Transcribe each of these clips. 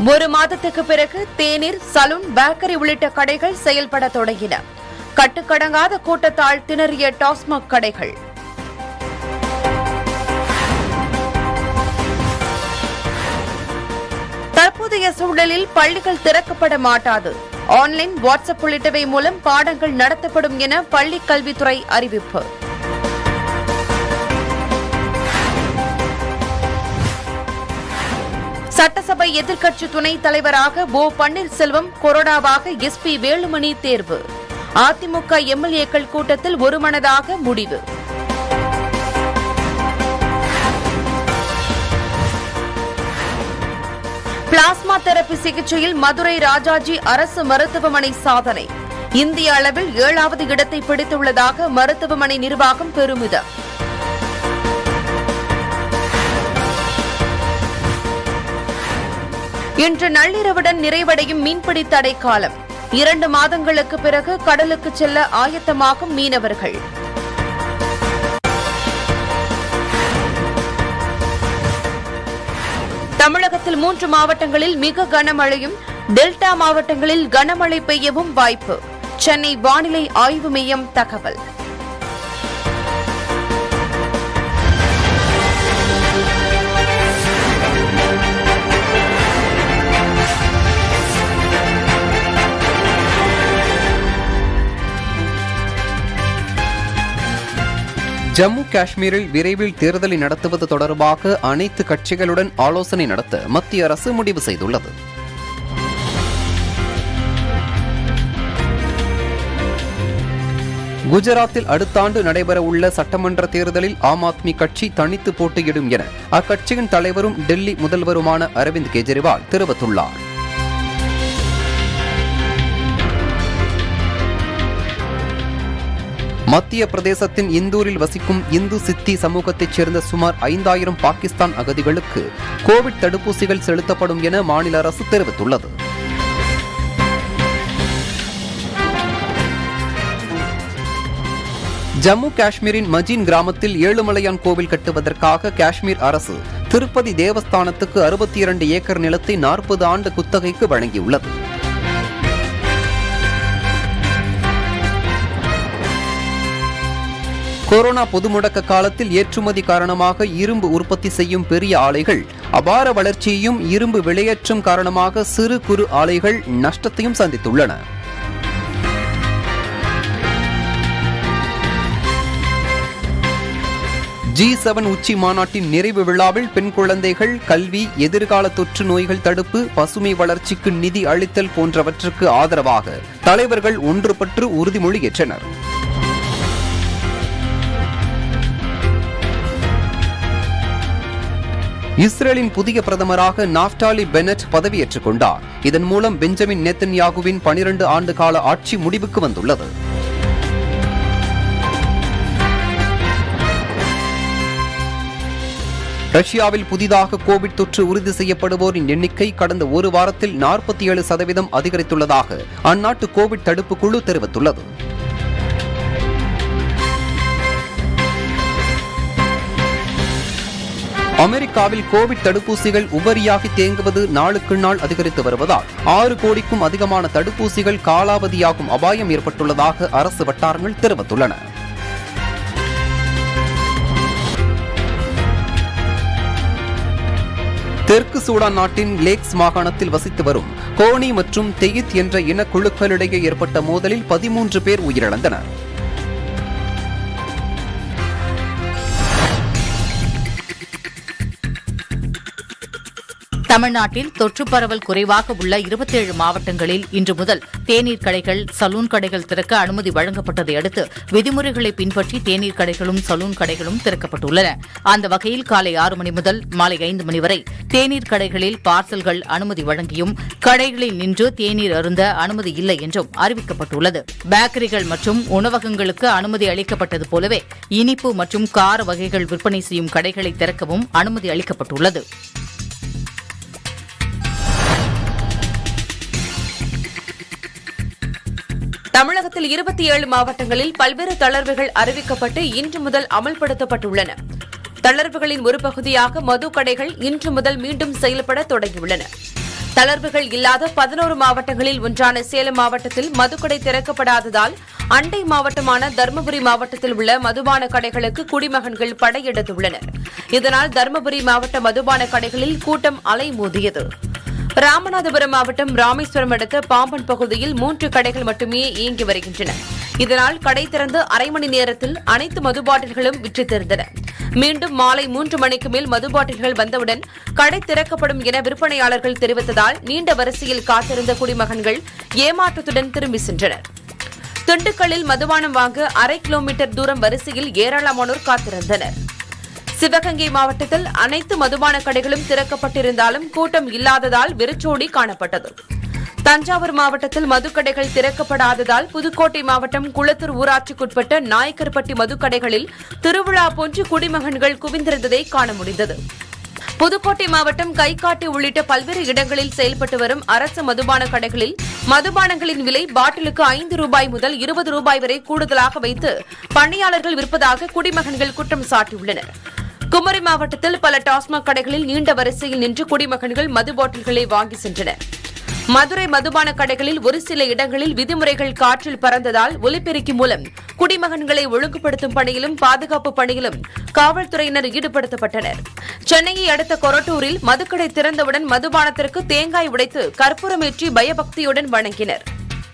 ஒரு மாதத்துக்கு பிறகு தேநீர் சலூன் பேக்கரி உள்ளிட்ட கடைகள் செயல்பட தொடங்கின கட்டுக்கடங்காத கூட்டத்தால் திணறிய டாஸ்மாக் கடைகள் தற்போதைய சூழலில் பள்ளிகள் திறக்கப்பட மாட்டாது ஆன்லைன் வாட்ஸ்அப் உள்ளிட்டவை மூலம் பாடங்கள் நடத்தப்படும் என பள்ளிக் கல்வித்துறை அறிவிப்பு சட்டசபை எதிர்க்கட்சி துணைத் தலைவராக ஓ பன்னீர்செல்வம் கொறடாவாக எஸ் பி வேலுமணி தேர்வு அதிமுக எம்எல்ஏக்கள் கூட்டத்தில் ஒருமனதாக முடிவு பிளாஸ்மா தெரபி சிகிச்சையில் மதுரை ராஜாஜி அரசு மருத்துவமனை சாதனை இந்திய அளவில் ஏழாவது இடத்தை பிடித்துள்ளதாக மருத்துவமனை நிர்வாகம் பெருமிதம் இன்று நள்ளிரவுடன் நிறைவடையும் மீன்பிடி தடை காலம் இரண்டு மாதங்களுக்கு பிறகு கடலுக்கு செல்ல ஆயத்தமாகும் மீனவர்கள் தமிழகத்தில் மூன்று மாவட்டங்களில் மிக கனமழையும் டெல்டா மாவட்டங்களில் கனமழை பெய்யவும் வாய்ப்பு சென்னை வானிலை ஆய்வு மையம் தகவல் ஜம்மு காஷ்மீரில் விரைவில் தேர்தலை நடத்துவது தொடர்பாக அனைத்து கட்சிகளுடன் ஆலோசனை நடத்த மத்திய அரசு முடிவு செய்துள்ளது குஜராத்தில் அடுத்த ஆண்டு நடைபெறவுள்ள சட்டமன்ற தேர்தலில் ஆம் ஆத்மி கட்சி தனித்து போட்டியிடும் என அக்கட்சியின் தலைவரும் டெல்லி முதல்வருமான அரவிந்த் கெஜ்ரிவால் தெரிவித்துள்ளார் மத்திய பிரதேசத்தின் இந்தூரில் வசிக்கும் இந்து சித்தி சமூகத்தைச் சேர்ந்த சுமார் ஐந்தாயிரம் பாகிஸ்தான் அகதிகளுக்கு கோவிட் தடுப்பூசிகள் செலுத்தப்படும் என மாநில அரசு தெரிவித்துள்ளது ஜம்மு காஷ்மீரின் மஜீன் கிராமத்தில் ஏழுமலையான் கோவில் கட்டுவதற்காக காஷ்மீர் அரசு திருப்பதி தேவஸ்தானத்துக்கு அறுபத்தி இரண்டு ஏக்கர் நிலத்தை நாற்பது ஆண்டு குத்தகைக்கு வழங்கியுள்ளது கொரோனா பொது முடக்க காலத்தில் ஏற்றுமதி காரணமாக இரும்பு உற்பத்தி செய்யும் பெரிய ஆலைகள் அபார வளர்ச்சியையும் இரும்பு விலையேற்றம் காரணமாக சிறு குறு ஆலைகள் நஷ்டத்தையும் சந்தித்துள்ளன ஜி செவன் உச்சி மாநாட்டின் நிறைவு விழாவில் பெண் குழந்தைகள் கல்வி எதிர்கால தொற்று நோய்கள் தடுப்பு பசுமை வளர்ச்சிக்கு நிதி அளித்தல் போன்றவற்றுக்கு ஆதரவாக தலைவர்கள் ஒன்றுபட்டு உறுதிமொழி ஏற்றனர் இஸ்ரேலின் புதிய பிரதமராக நாப்டாலி பெனட் பதவியேற்றுக் கொண்டார் இதன் மூலம் பெஞ்சமின் நேத்தன்யாகுவின் பனிரண்டு ஆண்டு கால ஆட்சி முடிவுக்கு வந்துள்ளது ரஷ்யாவில் புதிதாக கோவிட் தொற்று உறுதி செய்யப்படுவோரின் எண்ணிக்கை கடந்த ஒரு வாரத்தில் நாற்பத்தி ஏழு சதவீதம் அதிகரித்துள்ளதாக அந்நாட்டு கோவிட் தடுப்பு குழு தெரிவித்துள்ளது அமெரிக்காவில் கோவிட் தடுப்பூசிகள் உபரியாகி தேங்குவது நாளுக்கு நாள் அதிகரித்து வருவதால் ஆறு கோடிக்கும் அதிகமான தடுப்பூசிகள் காலாவதியாகும் அபாயம் ஏற்பட்டுள்ளதாக அரசு வட்டாரங்கள் தெரிவித்துள்ளன தெற்கு சூடான் நாட்டின் லேக்ஸ் மாகாணத்தில் வசித்து வரும் கோனி மற்றும் தெயித் என்ற இனக்குழுக்களிடையே ஏற்பட்ட மோதலில் பதிமூன்று பேர் உயிரிழந்தனர் தமிழ்நாட்டில் தொற்று பரவல் குறைவாக உள்ள இருபத்தேழு மாவட்டங்களில் இன்று முதல் தேநீர் கடைகள் சலூன் கடைகள் திறக்க அனுமதி வழங்கப்பட்டதை அடுத்து விதிமுறைகளை பின்பற்றி தேநீர் கடைகளும் சலூன் கடைகளும் திறக்கப்பட்டுள்ளன அந்த வகையில் காலை ஆறு மணி முதல் மாலை ஐந்து மணி வரை தேநீர் கடைகளில் பார்சல்கள் அனுமதி வழங்கியும் கடைகளில் நின்று தேநீர் அருந்த அனுமதி இல்லை என்றும் அறிவிக்கப்பட்டுள்ளது பேக்கரிகள் மற்றும் உணவகங்களுக்கு அனுமதி அளிக்கப்பட்டது போலவே இனிப்பு மற்றும் கார வகைகள் விற்பனை செய்யும் கடைகளை திறக்கவும் அனுமதி அளிக்கப்பட்டுள்ளது தமிழகத்தில் இருபத்தி ஏழு மாவட்டங்களில் பல்வேறு தளர்வுகள் அறிவிக்கப்பட்டு இன்று முதல் அமல்படுத்தப்பட்டுள்ளன தளர்வுகளின் ஒரு பகுதியாக மது கடைகள் இன்று முதல் மீண்டும் செயல்பட தொடங்கியுள்ளன தளர்வுகள் இல்லாத பதினோரு மாவட்டங்களில் ஒன்றான சேலம் மாவட்டத்தில் மதுக்கடை திறக்கப்படாததால் அண்டை மாவட்டமான தருமபுரி மாவட்டத்தில் உள்ள மதுபான கடைகளுக்கு குடிமகன்கள் படையெடுத்துள்ளனர் இதனால் தருமபுரி மாவட்ட மதுபான கடைகளில் கூட்டம் அலைமோதியது ராமநாதபுரம் மாவட்டம் ராமேஸ்வரம் அடுத்த பாம்பன் பகுதியில் மூன்று கடைகள் மட்டுமே இயங்கி வருகின்றன இதனால் கடை திறந்து அரை மணி நேரத்தில் அனைத்து மது பாட்டில்களும் விற்று தீர்ந்தன மீண்டும் மாலை மூன்று மணிக்கு மேல் மது பாட்டில்கள் வந்தவுடன் கடை திறக்கப்படும் என விற்பனையாளர்கள் தெரிவித்ததால் நீண்ட வரிசையில் காத்திருந்த குடிமகன்கள் ஏமாற்றத்துடன் திரும்பி சென்றனர் திண்டுக்கல்லில் மதுபானம் வாங்க அரை கிலோமீட்டர் தூரம் வரிசையில் ஏராளமானோர் காத்திருந்தனர் சிவகங்கை மாவட்டத்தில் அனைத்து மதுபான கடைகளும் திறக்கப்பட்டிருந்தாலும் கூட்டம் இல்லாததால் வெறிச்சோடி காணப்பட்டது தஞ்சாவூர் மாவட்டத்தில் மதுக்கடைகள் திறக்கப்படாததால் புதுக்கோட்டை மாவட்டம் குளத்தூர் ஊராட்சிக்குட்பட்ட நாயக்கர்பட்டி மதுக்கடைகளில் திருவிழா போன்று குடிமகன்கள் குவிந்திருந்ததை காண முடிந்தது புதுக்கோட்டை மாவட்டம் கைகாட்டி உள்ளிட்ட பல்வேறு இடங்களில் செயல்பட்டு வரும் அரசு மதுபான கடைகளில் மதுபானங்களின் விலை பாட்டிலுக்கு ஐந்து ரூபாய் முதல் இருபது ரூபாய் வரை கூடுதலாக வைத்து பணியாளர்கள் விற்பதாக குடிமகன்கள் குற்றம் சாட்டியுள்ளனர் குமரி மாவட்டத்தில் பல டாஸ்மாக் கடைகளில் நீண்ட வரிசையில் நின்று குடிமகன்கள் மது பாட்டில்களை வாங்கி சென்றனர் மதுரை மதுபான கடைகளில் ஒரு சில இடங்களில் விதிமுறைகள் காற்றில் பறந்ததால் ஒலிபெருக்கி மூலம் குடிமகன்களை ஒழுங்குபடுத்தும் பணியிலும் பாதுகாப்பு பணியிலும் காவல்துறையினர் ஈடுபடுத்தப்பட்டனர் சென்னையை அடுத்த கொரட்டூரில் மதுக்கடை திறந்தவுடன் மதுபானத்திற்கு தேங்காய் உடைத்து கற்பூரமேற்றி பயபக்தியுடன் வணங்கினர்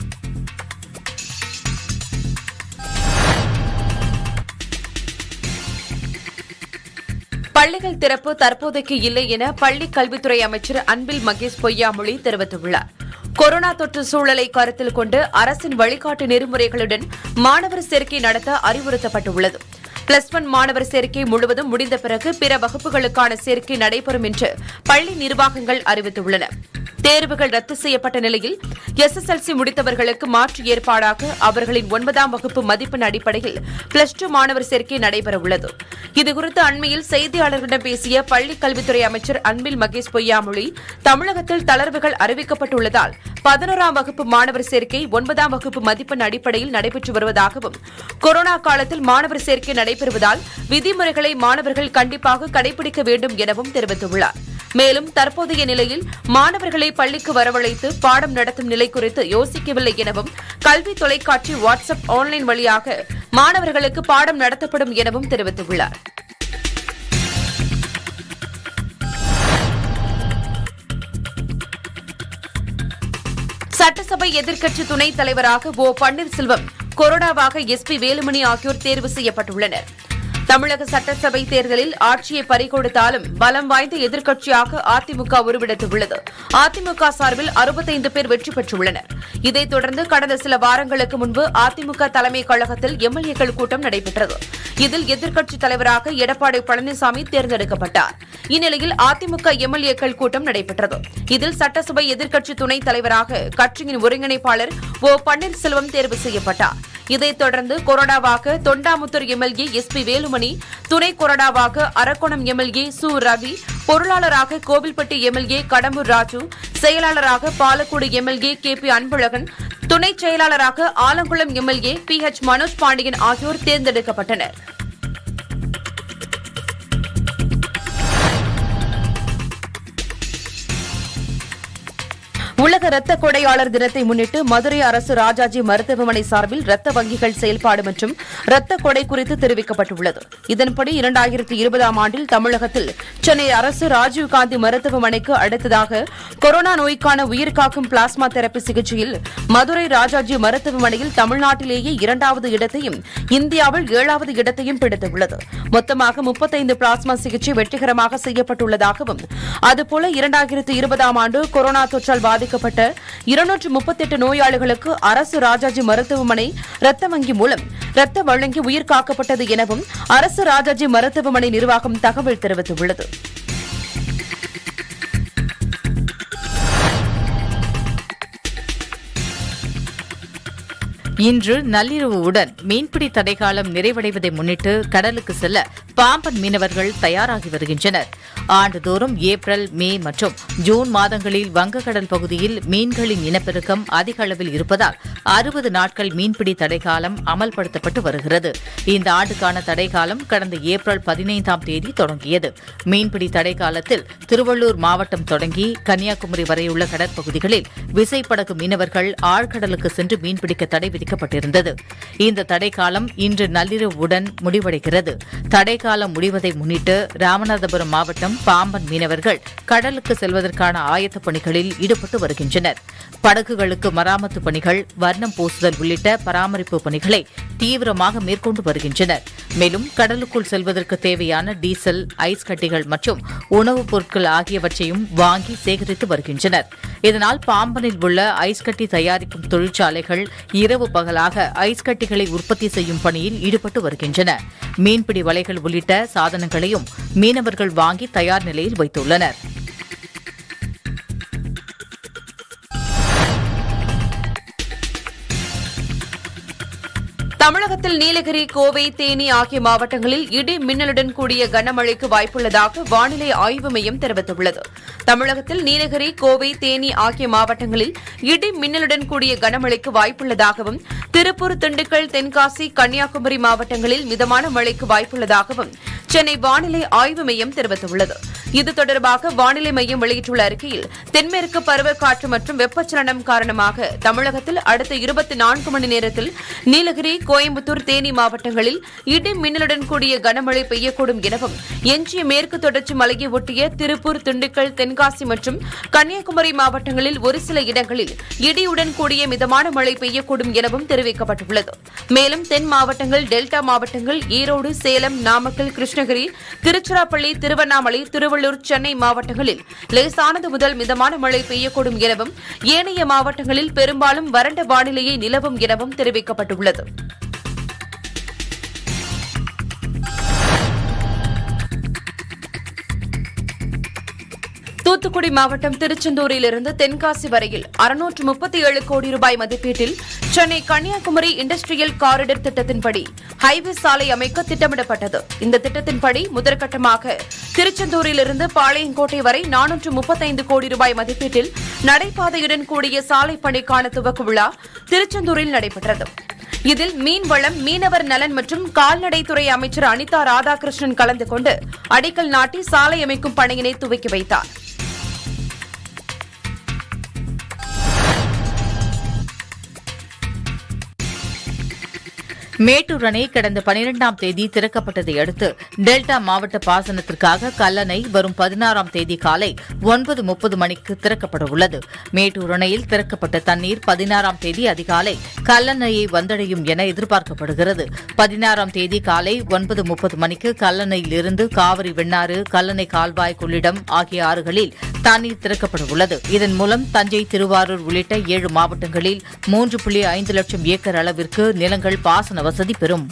பள்ளிகள் திறப்பு தற்போதைக்கு இல்லை என பள்ளி கல்வித்துறை அமைச்சர் அன்பில் மகேஷ் பொய்யாமொழி தெரிவித்துள்ளார் கொரோனா தொற்று சூழலை கருத்தில் கொண்டு அரசின் வழிகாட்டு நெறிமுறைகளுடன் மாணவர் சேர்க்கை நடத்த அறிவுறுத்தப்பட்டுள்ளது பிளஸ் ஒன் மாணவர் சேர்க்கை முழுவதும் முடிந்த பிறகு பிற வகுப்புகளுக்கான சேர்க்கை நடைபெறும் என்று பள்ளி நிர்வாகங்கள் அறிவித்துள்ளன தேர்வுகள் ரத்து செய்யப்பட்ட நிலையில் எஸ்எஸ்எல்சி முடித்தவர்களுக்கு மாற்று ஏற்பாடாக அவர்களின் ஒன்பதாம் வகுப்பு மதிப்பெண் அடிப்படையில் பிளஸ் டூ மாணவர் சேர்க்கை நடைபெறவுள்ளது இதுகுறித்து அண்மையில் செய்தியாளர்களிடம் பேசிய பள்ளிக் கல்வித்துறை அமைச்சர் அன்பில் மகேஷ் பொய்யாமொழி தமிழகத்தில் தளர்வுகள் அறிவிக்கப்பட்டுள்ளதால் பதினோராம் வகுப்பு மாணவர் சேர்க்கை ஒன்பதாம் வகுப்பு மதிப்பெண் அடிப்படையில் நடைபெற்று வருவதாகவும் கொரோனா காலத்தில் மாணவர் சேர்க்கை நடைபெறுவதால் விதிமுறைகளை மாணவர்கள் கண்டிப்பாக கடைபிடிக்க வேண்டும் எனவும் தெரிவித்துள்ளார் மேலும் தற்போதைய நிலையில் மாணவர்களை பள்ளிக்கு வரவழைத்து பாடம் நடத்தும் நிலை குறித்து யோசிக்கவில்லை எனவும் கல்வி தொலைக்காட்சி வாட்ஸ்அப் ஆன்லைன் வழியாக மாணவர்களுக்கு பாடம் நடத்தப்படும் எனவும் தெரிவித்துள்ளார் சட்டசபை எதிர்க்கட்சி துணைத் தலைவராக ஓ பன்னீர்செல்வம் கொரோனாவாக எஸ்பி வேலுமணி ஆகியோர் தேர்வு செய்யப்பட்டுள்ளனர் தமிழக சட்டசபை தேர்தலில் ஆட்சியை பறிகொடுத்தாலும் பலம் வாய்ந்த எதிர்க்கட்சியாக அதிமுக உருவெடுத்துள்ளது அதிமுக சார்பில் அறுபத்தைந்து பேர் வெற்றி பெற்றுள்ளனர் இதைத் தொடர்ந்து கடந்த சில வாரங்களுக்கு முன்பு அதிமுக தலைமை கழகத்தில் எம்எல்ஏக்கள் கூட்டம் நடைபெற்றது இதில் எதிர்க்கட்சித் தலைவராக எடப்பாடி பழனிசாமி தேர்ந்தெடுக்கப்பட்டார் இந்நிலையில் அதிமுக எம்எல்ஏக்கள் கூட்டம் நடைபெற்றது இதில் சட்டசபை எதிர்க்கட்சி துணைத் தலைவராக கட்சியின் ஒருங்கிணைப்பாளர் ஓ பன்னீர்செல்வம் தேர்வு செய்யப்பட்டார் இதைத் தொடர்ந்து கொறடாவாக Thondamuthur MLA S P Velumani துணை கொறடாவாக அரக்கோணம் எம்எல்ஏ சு ரவி பொருளாளராக கோவில்பட்டி எம்எல்ஏ கடம்பூர் ராஜு செயலாளராக Palacode MLA K P Anbazhagan துணை செயலாளராக Alangulam MLA P H Manoj Pandian ஆகியோர் தேர்ந்தெடுக்கப்பட்டனர் உலக இரத்த கொடையாளர் தினத்தை முன்னிட்டு மதுரை அரசு ராஜாஜி மருத்துவமனை சார்பில் இரத்த வங்கிகள் செயல்பாடு மற்றும் இரத்த கொடை குறித்து தெரிவிக்கப்பட்டுள்ளது இதன்படி இரண்டாயிரத்தி இருபதாம் ஆண்டில் தமிழகத்தில் சென்னை அரசு ராஜீவ்காந்தி மருத்துவமனைக்கு அடுத்ததாக கொரோனா நோய்க்கான உயிர்காக்கும் பிளாஸ்மா தெரப்பி சிகிச்சையில் மதுரை ராஜாஜி மருத்துவமனையில் தமிழ்நாட்டிலேயே இரண்டாவது இடத்தையும் இந்தியாவில் ஏழாவது இடத்தையும் பிடித்துள்ளது மொத்தமாக முப்பத்தைந்து பிளாஸ்மா சிகிச்சை வெற்றிகரமாக செய்யப்பட்டுள்ளதாகவும் அதுபோல இரண்டாயிரத்து இருபதாம் ஆண்டு கொரோனா தொற்றால் பாதிக்கப்பட்ட இருநூற்று முப்பத்தெட்டு நோயாளிகளுக்கு அரசு ராஜாஜி மருத்துவமனை ரத்த வங்கி மூலம் ரத்த வழங்கி உயிர் காக்கப்பட்டது எனவும் அரசு ராஜாஜி மருத்துவமனை நிர்வாகம் தகவல் தெரிவித்துள்ளது இன்று நள்ளிரவுடன் மீன்பிடி தடைக்காலம் நிறைவடைவதை முன்னிட்டு கடலுக்கு செல்ல பாம்பன் மீனவர்கள் தயாராகி வருகின்றனர் ஆண்டுதோறும் ஏப்ரல் மே மற்றும் ஜூன் மாதங்களில் வங்கக்கடல் பகுதியில் மீன்களின் இனப்பெருக்கம் அதிக அளவில் இருப்பதால் அறுபது நாட்கள் மீன்பிடி தடைக்காலம் அமல்படுத்தப்பட்டு வருகிறது இந்த ஆண்டுக்கான தடைக்காலம் கடந்த ஏப்ரல் பதினைந்தாம் தேதி தொடங்கியது மீன்பிடி தடைக்காலத்தில் திருவள்ளூர் மாவட்டம் தொடங்கி கன்னியாகுமரி வரையுள்ள கடற்பகுதிகளில் விசைப்படகு மீனவர்கள் ஆழ்கடலுக்கு சென்று மீன்பிடிக்க தடை விதிக்கப்பட்டிருந்தது இந்த தடைக்காலம் இன்று நள்ளிரவுடன் முடிவடைகிறது தடைக்காலம் முடிவதை முன்னிட்டு ராமநாதபுரம் மாவட்டம் பாம்பன் மீனவர்கள் கடலுக்கு செல்வதற்கான ஆயத்தப் பணிகளில் ஈடுபட்டு வருகின்றனர் படகுகளுக்கு மராமத்து பணிகள் வர்ணம் பூசுதல் உள்ளிட்ட பராமரிப்பு பணிகளை தீவிரமாக மேற்கொண்டு வருகின்றனர் மேலும் கடலுக்குள் செல்வதற்கு தேவையான டீசல் ஐஸ் கட்டிகள் மற்றும் உணவுப் பொருட்கள் ஆகியவற்றையும் வாங்கி சேகரித்து வருகின்றனர் இதனால் பாம்பனில் உள்ள ஐஸ் கட்டி தயாரிக்கும் தொழிற்சாலைகள் இரவு பகலாக ஐஸ் கட்டிகளை உற்பத்தி செய்யும் பணியில் ஈடுபட்டு வருகின்றன மீன்பிடி வலைகள் உள்ளிட்ட சாதனங்களையும் மீனவர்கள் வாங்கி தயார் நிலையில் வைத்துள்ளனர் தமிழகத்தில் நீலகிரி கோவை தேனி ஆகிய மாவட்டங்களில் இடி மின்னலுடன் கூடிய கனமழைக்கு வாய்ப்புள்ளதாக வானிலை ஆய்வு மையம் தெரிவித்துள்ளது தமிழகத்தில் நீலகிரி கோவை தேனி ஆகிய மாவட்டங்களில் இடி மின்னலுடன் கூடிய கனமழைக்கு வாய்ப்புள்ளதாகவும் திருப்பூர் திண்டுக்கல் தென்காசி கன்னியாகுமரி மாவட்டங்களில் மிதமான மழைக்கு வாய்ப்புள்ளதாகவும் சென்னை வானிலை ஆய்வு மையம் தெரிவித்துள்ளது இது தொடர்பாக வானிலை மையம் வெளியிட்டுள்ள அறிக்கையில் தென்மேற்கு பருவக்காற்று மற்றும் வெப்பச்சலனம் காரணமாக தமிழகத்தில் அடுத்த இருபத்தி நான்கு மணி நேரத்தில் நீலகிரி கோயம்புத்தூர் தேனி மாவட்டங்களில் இடி மின்னலுடன் கூடிய கனமழை பெய்யக்கூடும் எனவும் எஞ்சிய மேற்கு தொடர்ச்சி மலையை ஒட்டிய திருப்பூர் திண்டுக்கல் தென்காசி மற்றும் கன்னியாகுமரி மாவட்டங்களில் ஒரு சில இடங்களில் இடியுடன் கூடிய மிதமான மழை பெய்யக்கூடும் எனவும் தெரிவிக்கப்பட்டுள்ளது மேலும் தென் மாவட்டங்கள் டெல்டா மாவட்டங்கள் ஈரோடு சேலம் நாமக்கல் கிருஷ்ணகிரி திருச்சிராப்பள்ளி திருவண்ணாமலை திருவள்ளூர் சென்னை மாவட்டங்களில் லேசானது முதல் மிதமான மழை பெய்யக்கூடும் எனவும் ஏனைய மாவட்டங்களில் பெரும்பாலும் வறண்ட வானிலையே நிலவும் எனவும் தெரிவிக்கப்பட்டுள்ளது தூத்துக்குடி மாவட்டம் திருச்செந்தூரிலிருந்து தென்காசி வரையில் அறுநூற்று முப்பத்தி ஏழு கோடி ரூபாய் மதிப்பீட்டில் சென்னை கன்னியாகுமரி இண்டஸ்ட்ரியல் காரிடர் திட்டத்தின்படி ஹைவே சாலை அமைக்க திட்டமிடப்பட்டது இந்த திட்டத்தின்படி முதற்கட்டமாக திருச்செந்தூரிலிருந்து பாளையங்கோட்டை வரை நானூற்று முப்பத்தைந்து கோடி ரூபாய் மதிப்பீட்டில் நடைபாதையுடன் கூடிய சாலை பணிக்கான துவக்க விழா திருச்செந்தூரில் நடைபெற்றது இதில் மீன்வளம் மீனவர் நலன் மற்றும் கால்நடைத்துறை அமைச்சர் அனிதா ராதாகிருஷ்ணன் கலந்து கொண்டு அடிக்கல் நாட்டி சாலை அமைக்கும் பணியினை துவக்கி வைத்தார் மேட்டூர் அணை கடந்த பனிரெண்டாம் தேதி திறக்கப்பட்டதை அடுத்து டெல்டா மாவட்ட பாசனத்திற்காக கல்லணை வரும் பதினாறாம் தேதி காலை ஒன்பது முப்பது மணிக்கு திறக்கப்பட உள்ளது மேட்டூர் அணையில் திறக்கப்பட்ட தண்ணீர் பதினாறாம் தேதி அதிகாலை கல்லணையை வந்தடையும் என எதிர்பார்க்கப்படுகிறது பதினாறாம் தேதி காலை ஒன்பது முப்பது மணிக்கு கல்லணையிலிருந்து காவிரி வெண்ணாறு கல்லணை கால்வாய் கொள்ளிடம் ஆகிய ஆறுகளில் தண்ணீர் திறக்கப்பட உள்ளது இதன் மூலம் தஞ்சை திருவாரூர் உள்ளிட்ட ஏழு மாவட்டங்களில் மூன்று புள்ளி ஐந்து லட்சம் ஏக்கர் அளவிற்கு நிலங்கள் பாசன வசதி பெறும்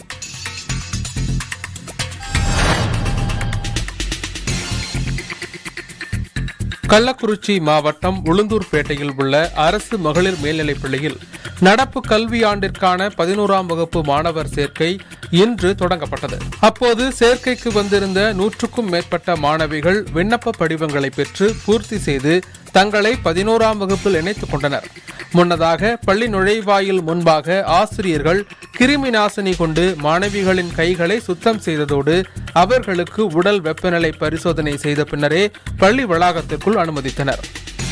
கள்ளக்குறிச்சி மாவட்டம் உளுந்தூர்பேட்டையில் உள்ள அரசு மகளிர் மேல்நிலைப் பள்ளியில் நடப்பு கல்வியாண்டிற்கான பதினோராம் வகுப்பு மாணவர் சேர்க்கை இன்று தொடங்கப்பட்டது அப்போது சேர்க்கைக்கு வந்திருந்த நூற்றுக்கும் மேற்பட்ட மாணவிகள் விண்ணப்ப படிவங்களை பெற்று பூர்த்தி செய்து தங்களை பதினோராம் வகுப்பில் இணைத்துக் கொண்டனர் முன்னதாக பள்ளி நுழைவாயில் முன்பாக ஆசிரியர்கள் கிருமி நாசினி கொண்டு மாணவிகளின் கைகளை சுத்தம் செய்ததோடு அவர்களுக்கு உடல் வெப்பநிலை பரிசோதனை செய்த பின்னரே பள்ளி வளாகத்திற்குள் அனுமதித்தனர்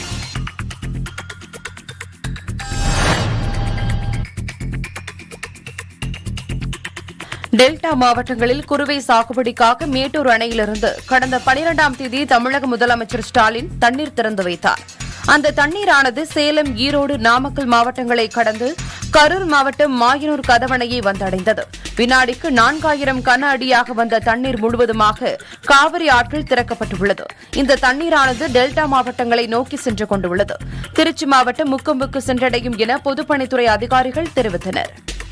டெல்டா மாவட்டங்களில் குறுவை சாகுபடிக்காக மேட்டூர் அணையிலிருந்து கடந்த பனிரெண்டாம் தேதி தமிழக முதலமைச்சர் ஸ்டாலின் தண்ணீர் திறந்து வைத்தார் அந்த தண்ணீரானது சேலம் ஈரோடு நாமக்கல் மாவட்டங்களை கடந்து கரூர் மாவட்டம் மாயனூர் கதவணையை வந்தடைந்தது வினாடிக்கு நான்காயிரம் கன அடியாக வந்த தண்ணீர் முழுவதுமாக காவிரி ஆற்றில் திறக்கப்பட்டுள்ளது இந்த தண்ணீரானது டெல்டா மாவட்டங்களை நோக்கி சென்று கொண்டுள்ளது திருச்சி மாவட்டம் முக்கொம்புக்கு சென்றடையும் என பொதுப்பணித்துறை அதிகாரிகள் தெரிவித்தனர்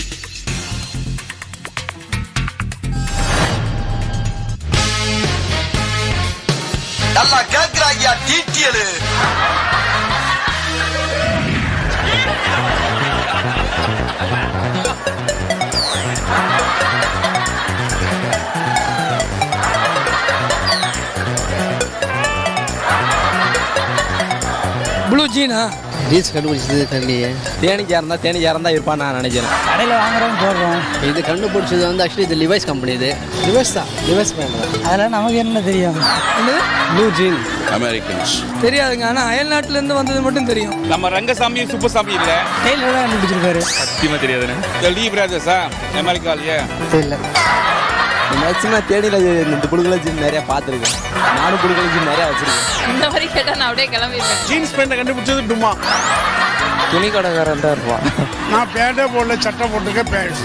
நல்லா கேக்குறாங்க டீட்டியலு ஜீனா ஜீன்ஸ் கண்டுபிடிச்சது தெரியலையே தேனிக்காக இருந்தால் தேனிக்காக இருந்தால் இருப்பான்னு நான் நினைக்கிறேன் கடையில் வாங்குறோம் போடுறோம் இது கண்டுபிடிச்சது வந்து ஆக்சுவலி இது லிவைஸ் கம்பெனி இது லிவைஸ் தான் லிவைஸ் பிராண்ட் தான் அதெல்லாம் நமக்கு என்ன தெரியும் ப்ளூ ஜீன் அமெரிக்கன்ஸ் தெரியாதுங்க ஆனால் அயல்நாட்டிலேருந்து வந்தது மட்டும் தெரியும் நம்ம ரங்கசாமி சுப்பசாமி இல்ல டெய்லர் தான் கண்டுபிடிச்சிருக்காரு சத்தியமா தெரியாதுன்னு இந்த லீ பிரதர்ஸா அமெரிக்காலயே தெரியல மேக்ஸிமம் தேனியில் இந்த புடுகலை ஜீன் நிறையா பார்த்துருக்கேன் நானும் புடுகலை ஜீன் நிறையா வச்சிருக்கேன் இந்த மாதிரி கேட்டா நான் அப்படியே கிளம்பிடுவேன் ஜீன்ஸ் பேண்ட கண்டுபிடிச்சது டுமா துணி கடைக்காரன் தான் இருப்பான் நான் பேண்டே போடல சட்டை போட்டுக்க பேண்ட்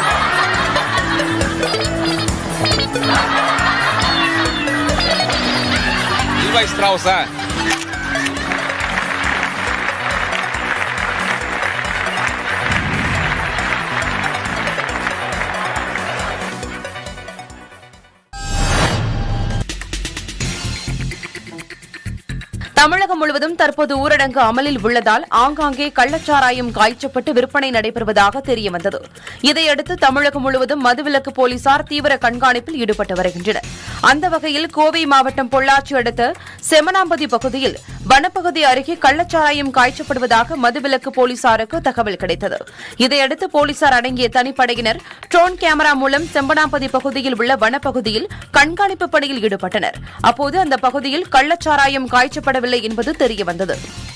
லீவாய் ஸ்ட்ராவுஸா தமிழகம் முழுவதும் தற்போது ஊரடங்கு அமலில் உள்ளதால் ஆங்காங்கே கள்ளச்சாராயம் காய்ச்சப்பட்டு விற்பனை நடைபெறுவதாக தெரியவந்தது இதையடுத்து தமிழகம் முழுவதும் மதுவிலக்கு போலீசார் தீவிர கண்காணிப்பில் ஈடுபட்டு வருகின்றனர் அந்த வகையில் கோவை மாவட்டம் பொள்ளாச்சி அடுத்த செமனாம்பதி பகுதியில் வனப்பகுதி அருகே கள்ளச்சாராயம் காய்ச்சப்படுவதாக மதுவிலக்கு போலீசாருக்கு தகவல் கிடைத்தது இதையடுத்து போலீசார் அடங்கிய தனிப்படையினர் ட்ரோன் கேமரா மூலம் செம்பனாம்பதி பகுதியில் உள்ள வனப்பகுதியில் கண்காணிப்பு பணியில் ஈடுபட்டனர் அப்போது அந்த பகுதியில் கள்ளச்சாராயம் காய்ச்சப்படவில்லை என்பது தெரியவந்தது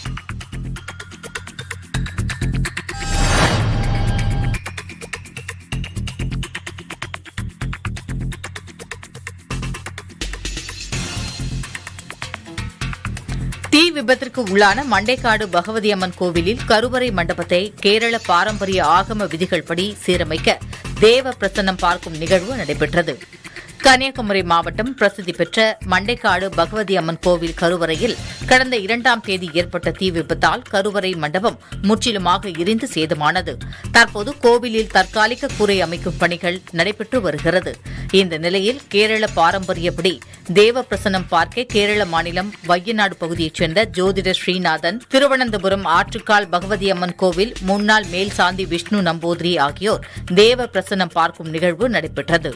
தீ விபத்திற்கு உள்ளான மண்டைக்காடு பகவதி அம்மன் கோவிலில் கருவறை மண்டபத்தை கேரள பாரம்பரிய ஆகம விதிகள்படி சீரமைக்க தேவ பிரசன்னம் பார்க்கும் நிகழ்வு நடைபெற்றது கன்னியாகுமரி மாவட்டம் பிரசித்தி பெற்ற மண்டைக்காடு பகவதி அம்மன் கோவில் கருவறையில் கடந்த இரண்டாம் தேதி ஏற்பட்ட தீ விபத்தால் கருவறை மண்டபம் முற்றிலுமாக எரிந்து சேதமானது தற்போது கோவிலில் தற்காலிக கூரை அமைக்கும் பணிகள் நடைபெற்று வருகிறது இந்த நிலையில் கேரள பாரம்பரியப்படி தேவ பிரசன்னம் பார்க்க கேரள மாநிலம் வையநாடு பகுதியைச் சேர்ந்த ஜோதிடர் ஸ்ரீநாதன் திருவனந்தபுரம் ஆற்றுக்கால் பகவதி அம்மன் கோவில் முன்னாள் மேல் சாந்தி விஷ்ணு நம்பூதிரி ஆகியோர் தேவ பிரசன்னம் பார்க்கும் நிகழ்வு நடைபெற்றது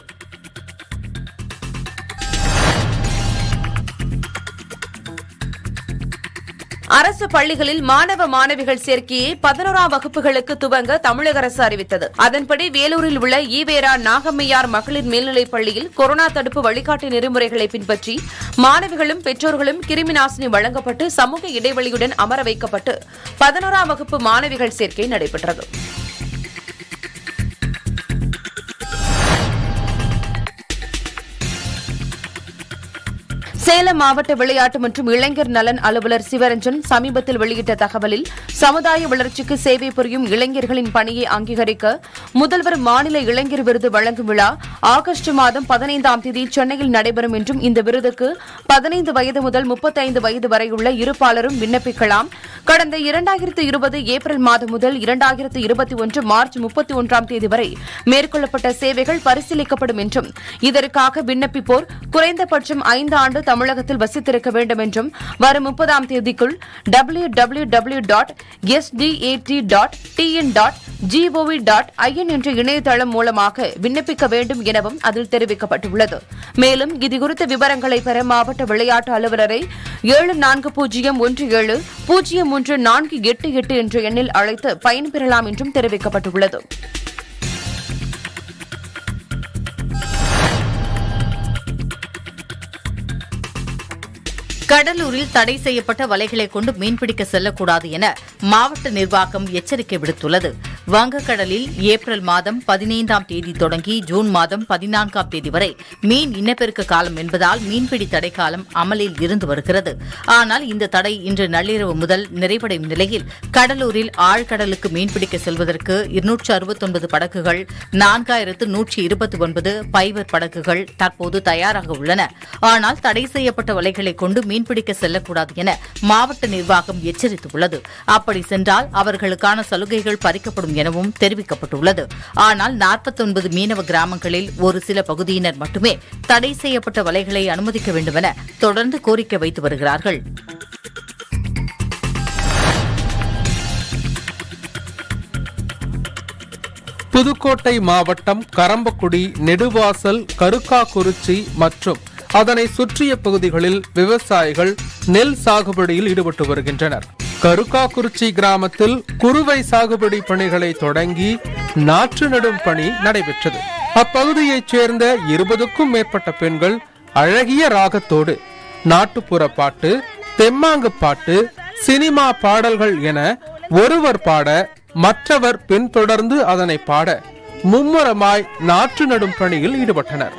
அரசு பள்ளிகளில் மாணவ மாணவிகள் சேர்க்கையை பதினோராம் வகுப்புகளுக்கு துவங்க தமிழக அரசு அறிவித்தது அதன்படி வேலூரில் உள்ள ஈவேரா நாகம்மையார் மகளிர் மேல்நிலைப் பள்ளியில் கொரோனா தடுப்பு வழிகாட்டு நெறிமுறைகளை பின்பற்றி மாணவிகளும் பெற்றோர்களும் கிருமி நாசினி வழங்கப்பட்டு சமூக இடைவெளியுடன் அமர வைக்கப்பட்டு பதினோராம் வகுப்பு மாணவிகள் சேர்க்கை நடைபெற்றது சேலம் மாவட்ட விளையாட்டு மற்றும் இளைஞர் நலன் அலுவலர் சிவரஞ்சன் சமீபத்தில் வெளியிட்ட தகவலில் சமுதாய வளர்ச்சிக்கு சேவை புரியும் இளைஞர்களின் பணியை அங்கீகரிக்க முதல்வர் மாநில இளைஞர் விருது வழங்கும் விழா ஆகஸ்ட் மாதம் பதினைந்தாம் தேதி சென்னையில் நடைபெறும் என்றும் இந்த விருதுக்கு பதினைந்து வயது முதல் முப்பத்தைந்து வயது வரையுள்ள இருப்பாளரும் விண்ணப்பிக்கலாம் கடந்த இரண்டாயிரத்து இருபது ஏப்ரல் மாதம் முதல் இரண்டாயிரத்து இருபத்தி ஒன்று மார்ச் முப்பத்தி ஒன்றாம் தேதி வரை மேற்கொள்ளப்பட்ட சேவைகள் பரிசீலிக்கப்படும் என்றும் இதற்காக விண்ணப்பிப்போர் குறைந்தபட்சம் ஐந்து ஆண்டு தமிழகத்தில் வசித்திருக்க வேண்டும் என்றும் வரும் முப்பதாம் தேதிக்குள் W W W dot SDAT dot TN dot GOV dot IN என்ற இணையதளம் மூலமாக விண்ணப்பிக்க வேண்டும் எனவும் அதில் தெரிவிக்கப்பட்டுள்ளது மேலும் இதுகுறித்த விவரங்களை பெற மாவட்ட விளையாட்டு அலுவலரை ஏழு நான்கு பூஜ்ஜியம் ஒன்று ஏழு பூஜ்ஜியம் மூன்று நான்கு எட்டு எட்டு என்ற எண்ணில் அழைத்து பயன்பெறலாம் என்றும் தெரிவிக்கப்பட்டுள்ளது கடலூரில் தடை செய்யப்பட்ட வலைகளை கொண்டு மீன்பிடிக்க செல்லக்கூடாது என மாவட்ட நிர்வாகம் எச்சரிக்கை விடுத்துள்ளது வங்கக்கடலில் ஏப்ரல் மாதம் பதினைந்தாம் தேதி தொடங்கி ஜூன் மாதம் பதினான்காம் தேதி வரை மீன் இனப்பெருக்க காலம் என்பதால் மீன்பிடி தடை காலம் அமலில் இருந்து வருகிறது ஆனால் இந்த தடை இன்று நள்ளிரவு முதல் நிறைவடையும் நிலையில் கடலூரில் ஆழ்கடலுக்கு மீன்பிடிக்க செல்வதற்கு இருநூற்று அறுபத்தொன்பது படகுகள் நான்காயிரத்து நூற்றி இருபத்தி ஒன்பது பைவர் படகுகள் தற்போது தயாராக உள்ளன ஆனால் தடை செய்யப்பட்ட வலைகளை கொண்டு மீன்பிடிக்க செல்லக்கூடாது என மாவட்ட நிர்வாகம் எச்சரித்துள்ளது அப்படி சென்றால் அவர்களுக்கான சலுகைகள் பறிக்கப்படும் எனவும் தெரிவிக்கப்பட்டுள்ளது ஆனால் 49 மீனவ கிராமங்களில் ஒரு சில பகுதியினர் மட்டுமே தடை செய்யப்பட்ட வலைகளை அனுமதிக்க வேண்டுமென தொடர்ந்து கோரிக்கை வைத்து வருகிறார்கள் புதுக்கோட்டை மாவட்டம் கரம்பக்குடி நெடுவாசல் கருக்காக்குறிச்சி மற்றும் அதனை சுற்றிய பகுதிகளில் விவசாயிகள் நெல் சாகுபடியில் ஈடுபட்டு வருகின்றனர் கருக்காக்குறிச்சி கிராமத்தில் குறுவை சாகுபடி பணிகளை தொடங்கி நாற்று நடும் பணி நடைபெற்றது அப்பகுதியைச் சேர்ந்த இருபதுக்கும் மேற்பட்ட பெண்கள் அழகிய ராகத்தோடு நாட்டுப்புற பாட்டு தெம்மாங்கு பாட்டு சினிமா பாடல்கள் என ஒருவர் பாட மற்றவர் பின்தொடர்ந்து அதனை பாட மும்முரமாய் நாற்று நடும் பணியில் ஈடுபட்டனர்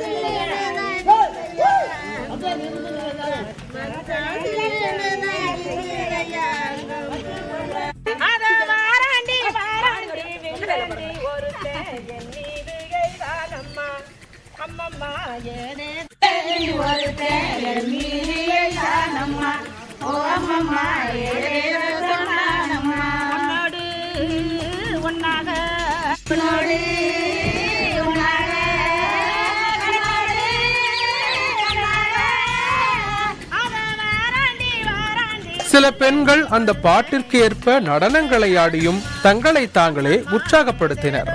சில பெண்கள் அந்த பாட்டிற்கு ஏற்ப நடனங்களை ஆடியும் தங்களை தாங்களே உற்சாகப்படுத்தினர்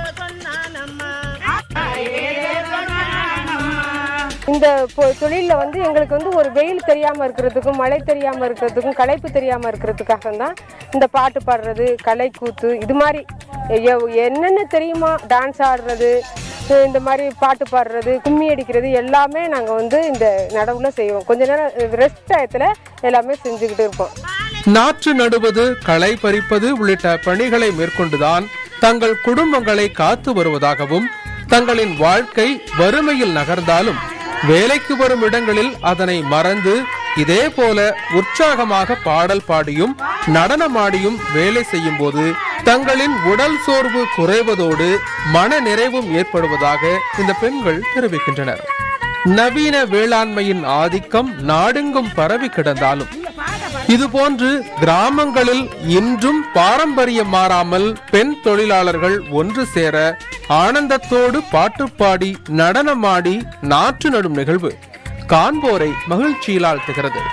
இந்த பொ- தொழில்ல வந்து எங்களுக்கு வந்து ஒரு வெயில் தெரியாம இருக்கிறதுக்கும் மழை தெரியாம இருக்கிறதுக்கும் களைப்பு தெரியாம இருக்கிறதுக்காக தான் இந்த பாட்டு பாடுறது கலை கூத்து இது மாதிரி எ- என்னென்ன தெரியுமா டான்ஸ் ஆடுறது இந்த மாதிரி பாட்டு பாடுறது கும்மி அடிக்கிறது எல்லாமே நாங்கள் வந்து இந்த நடவுல செய்வோம் கொஞ்ச நேரம் ரெஸ்ட் டயத்தில் எல்லாமே செஞ்சுக்கிட்டு இருப்போம் நாற்று நடுவது களை பறிப்பது உள்ளிட்ட பணிகளை மேற்கொண்டுதான் தங்கள் குடும்பங்களை காத்து வருவதாகவும் தங்களின் வாழ்க்கை வறுமையில் நகர்ந்தாலும் வேலைக்கு வரும் இடங்களில் அதனை மறந்து இதே போல உற்சாகமாக பாடல் பாடியும் நடனமாடியும் வேலை செய்யும் போது தங்களின் உடல் சோர்வு குறைவதோடு மன நிறைவும் ஏற்படுவதாக இந்த பெண்கள் தெரிவிக்கின்றனர் நவீன வேளாண்மையின் ஆதிக்கம் நாடெங்கும் பரவி கிடந்தாலும் இதுபோன்று கிராமங்களில் இன்றும் பாரம்பரியம் மாறாமல் பெண் தொழிலாளர்கள் ஒன்று சேர ஆனந்தத்தோடு பாட்டு பாடி நடனமாடி நாற்று நடும் நிகழ்வு காண்போரை மகிழ்ச்சியில் ஆழ்த்துகிறது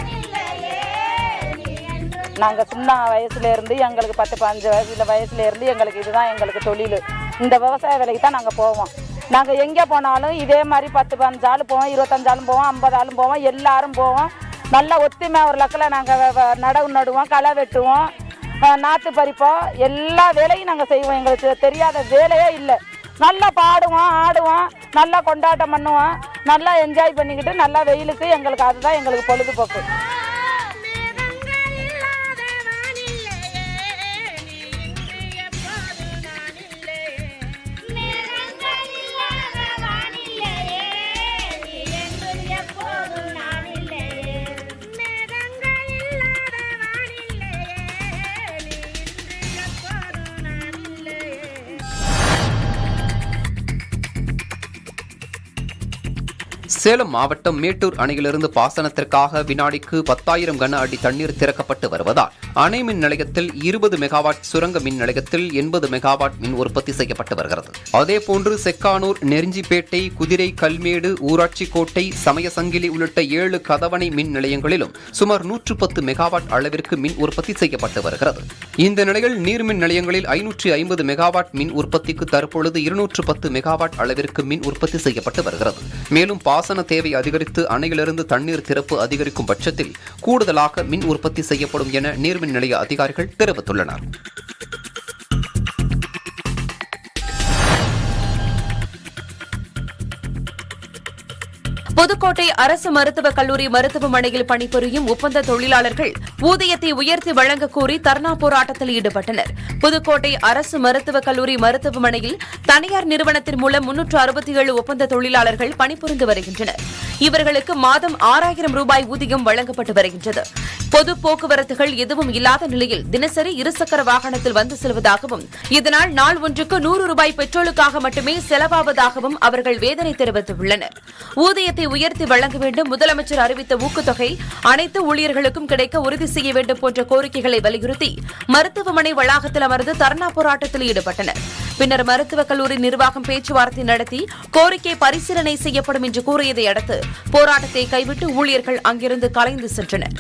நாங்க சின்ன வயசுல இருந்து எங்களுக்கு பத்து பதினஞ்சு வயசுல வயசுல இருந்து எங்களுக்கு இதுதான் எங்களுக்கு தொழில் இந்த விவசாய வேலைக்கு தான் நாங்க போவோம் நாங்க எங்க போனாலும் இதே மாதிரி பத்து பதினஞ்சு ஆள் போவோம் இருபத்தஞ்சு ஆளும் போவோம் ஐம்பது ஆளும் போவோம் எல்லாரும் போவோம் நல்லா ஒத்துமை ஒரு லக்கில் நாங்க வ- வ- நடவு நடுவோம் களை வெட்டுவோம் அஹ், நாற்று பறிப்போம் எல்லா வேலையும் நாங்க செய்வோம் எங்களுக்கு தெரியாத வேலையே இல்லை நல்லா பாடுவோம் ஆடுவோம் நல்லா கொண்டாட்டம் பண்ணுவோம் நல்லா என்ஜாய் பண்ணிக்கிட்டு நல்லா வெயிலுக்கு எங்களுக்கு அதுதான் எங்களுக்கு பொழுதுபோக்கு சேலம் மாவட்டம் மேட்டூர் அணையிலிருந்து பாசனத்திற்காக வினாடிக்கு பத்தாயிரம் கன அடி தண்ணீர் திறக்கப்பட்டு வருவதால் அணை மின் நிலையத்தில் இருபது மெகாவாட் சுரங்க மின் நிலையத்தில் எண்பது மெகாவாட் மின் உற்பத்தி செய்யப்பட்டு வருகிறது அதேபோன்று செக்கானூர் நெருஞ்சிப்பேட்டை குதிரை கல்மேடு ஊராட்சி கோட்டை சமயசங்கிலி உள்ளிட்ட ஏழு கதவணை மின் நிலையங்களிலும் சுமார் நூற்று பத்து மெகாவாட் அளவிற்கு மின் உற்பத்தி செய்யப்பட்டு வருகிறது இந்த நிலையில் நீர்மின் நிலையங்களில் ஐநூற்று ஐம்பது மெகாவாட் மின் உற்பத்திக்கு தற்பொழுது இருநூற்று பத்து மெகாவாட் அளவிற்கு மின் உற்பத்தி செய்யப்பட்டு வருகிறது மேலும் பாசன தேவை அதிகரித்து அணையிலிருந்து தண்ணீர் திறப்பு அதிகரிக்கும் பட்சத்தில் கூடுதலாக மின் உற்பத்தி செய்யப்படும் என நீர்மின் நிலைய அதிகாரிகள் தெரிவித்துள்ளனர் புதுக்கோட்டை அரசு மருத்துவக் கல்லூரி மருத்துவமனையில் பணிபுரியும் ஒப்பந்த தொழிலாளர்கள் ஊதியத்தை உயர்த்தி வழங்க கோரி தர்ணா போராட்டத்தில் ஈடுபட்டனர் புதுக்கோட்டை அரசு மருத்துவக் கல்லூரி மருத்துவமனையில் தனியார் நிறுவனத்தின் மூலம் முன்னூற்று அறுபத்தி ஏழு ஒப்பந்த தொழிலாளர்கள் பணிபுரிந்து வருகின்றனர் இவர்களுக்கு மாதம் ஆறாயிரம் ரூபாய் ஊதியம் வழங்கப்பட்டு வருகின்றது பொது போக்குவரத்துகள் எதுவும் இல்லாத நிலையில் தினசரி இருசக்கர வாகனத்தில் வந்து செல்வதாகவும் இதனால் நாள் ஒன்றுக்கு நூறு ரூபாய் பெட்ரோலுக்காக மட்டுமே செலவாவதாகவும் அவர்கள் வேதனை தெரிவித்துள்ளனர் ஊதியத்தை உயர்த்தி வழங்க வேண்டும் முதலமைச்சர் அறிவித்த ஊக்கத்தொகை அனைத்து ஊழியர்களுக்கும் கிடைக்க உறுதி செய்ய வேண்டும் போன்ற கோரிக்கைகளை வலியுறுத்தி மருத்துவமனை வளாகத்தில் அமர்ந்து தர்ணா போராட்டத்தில் ஈடுபட்டனர் பின்னர் மருத்துவக் கல்லூரி நிர்வாகம் பேச்சுவார்த்தை நடத்தி கோரிக்கை பரிசீலனை செய்யப்படும் என்று கூறியதை அடுத்து போராட்டத்தை கைவிட்டு ஊழியர்கள் அங்கிருந்து கலைந்து சென்றனர்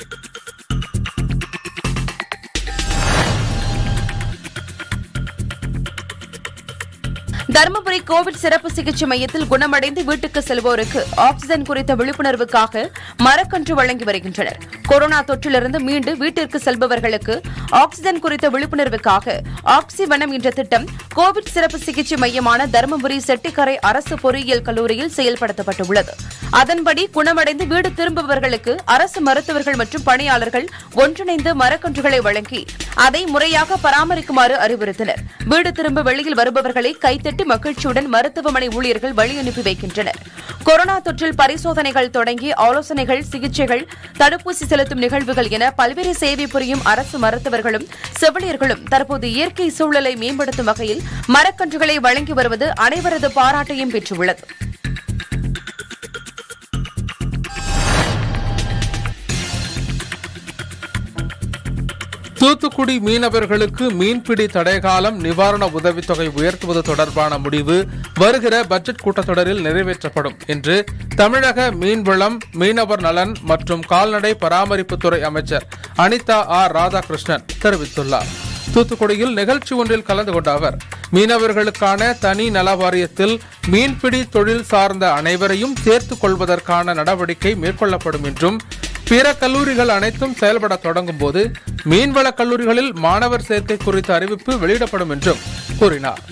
தருமபுரி கோவிட் சிறப்பு சிகிச்சை மையத்தில் குணமடைந்து வீட்டுக்கு செல்வோருக்கு ஆக்ஸிஜன் குறித்த விழிப்புணர்வுக்காக மரக்கன்று வழங்கி வருகின்றனர் கொரோனா தொற்றிலிருந்து மீண்டு வீட்டிற்கு செல்பவர்களுக்கு ஆக்ஸிஜன் குறித்த விழிப்புணர்வுக்காக ஆக்சிவனம் என்ற திட்டம் கோவிட் சிறப்பு சிகிச்சை மையமான தருமபுரி செட்டிக்கரை அரசு பொறியியல் கல்லூரியில் செயல்படுத்தப்பட்டுள்ளது அதன்படி குணமடைந்து வீடு திரும்புபவர்களுக்கு அரசு மருத்துவர்கள் மற்றும் பணியாளர்கள் ஒன்றிணைந்து மரக்கன்றுகளை வழங்கி அதை முறையாக பராமரிக்குமாறு அறிவுறுத்தினர் வீடு திரும்ப வெளியில் வருபவர்களை கைத்தட்டி மகிழ்ச்சியுடன் மருத்துவமனை ஊழியர்கள் வழி அனுப்பி வைக்கின்றனர் கொரோனா தொற்றில் பரிசோதனைகள் தொடங்கி ஆலோசனைகள் சிகிச்சைகள் தடுப்பூசி செலுத்தும் நிகழ்வுகள் என பல்வேறு சேவை புரியும் அரசு மருத்துவர்களும் செவிலியர்களும் தற்போது இயற்கை சூழலை மேம்படுத்தும் வகையில் மரக்கன்றுகளை வழங்கி வருவது அனைவரது பாராட்டையும் பெற்றுள்ளது தூத்துக்குடி மீனவர்களுக்கு மீன்பிடி தடைகாலம் நிவாரண உதவித்தொகை உயர்த்துவது தொடர்பான முடிவு வருகிற பட்ஜெட் கூட்டத்தொடரில் நிறைவேற்றப்படும் என்று தமிழக மீன்வளம் மீனவர் நலன் மற்றும் கால்நடை பராமரிப்புத்துறை அமைச்சர் அனிதா ஆர் ராதாகிருஷ்ணன் தெரிவித்துள்ளார் தூத்துக்குடியில் நிகழ்ச்சி ஒன்றில் கலந்து கொண்ட அவர் மீனவர்களுக்கான தனி நல வாரியத்தில் மீன்பிடி தொழில் சார்ந்த அனைவரையும் சேர்த்துக் கொள்வதற்கான நடவடிக்கை மேற்கொள்ளப்படும் என்றும் பிற கல்லூரிகள் அனைத்தும் செயல்பட தொடங்கும் போது மீன்வள கல்லூரிகளில் மாணவர் சேர்க்கை குறித்த அறிவிப்பு வெளியிடப்படும் என்றும் கூறினார்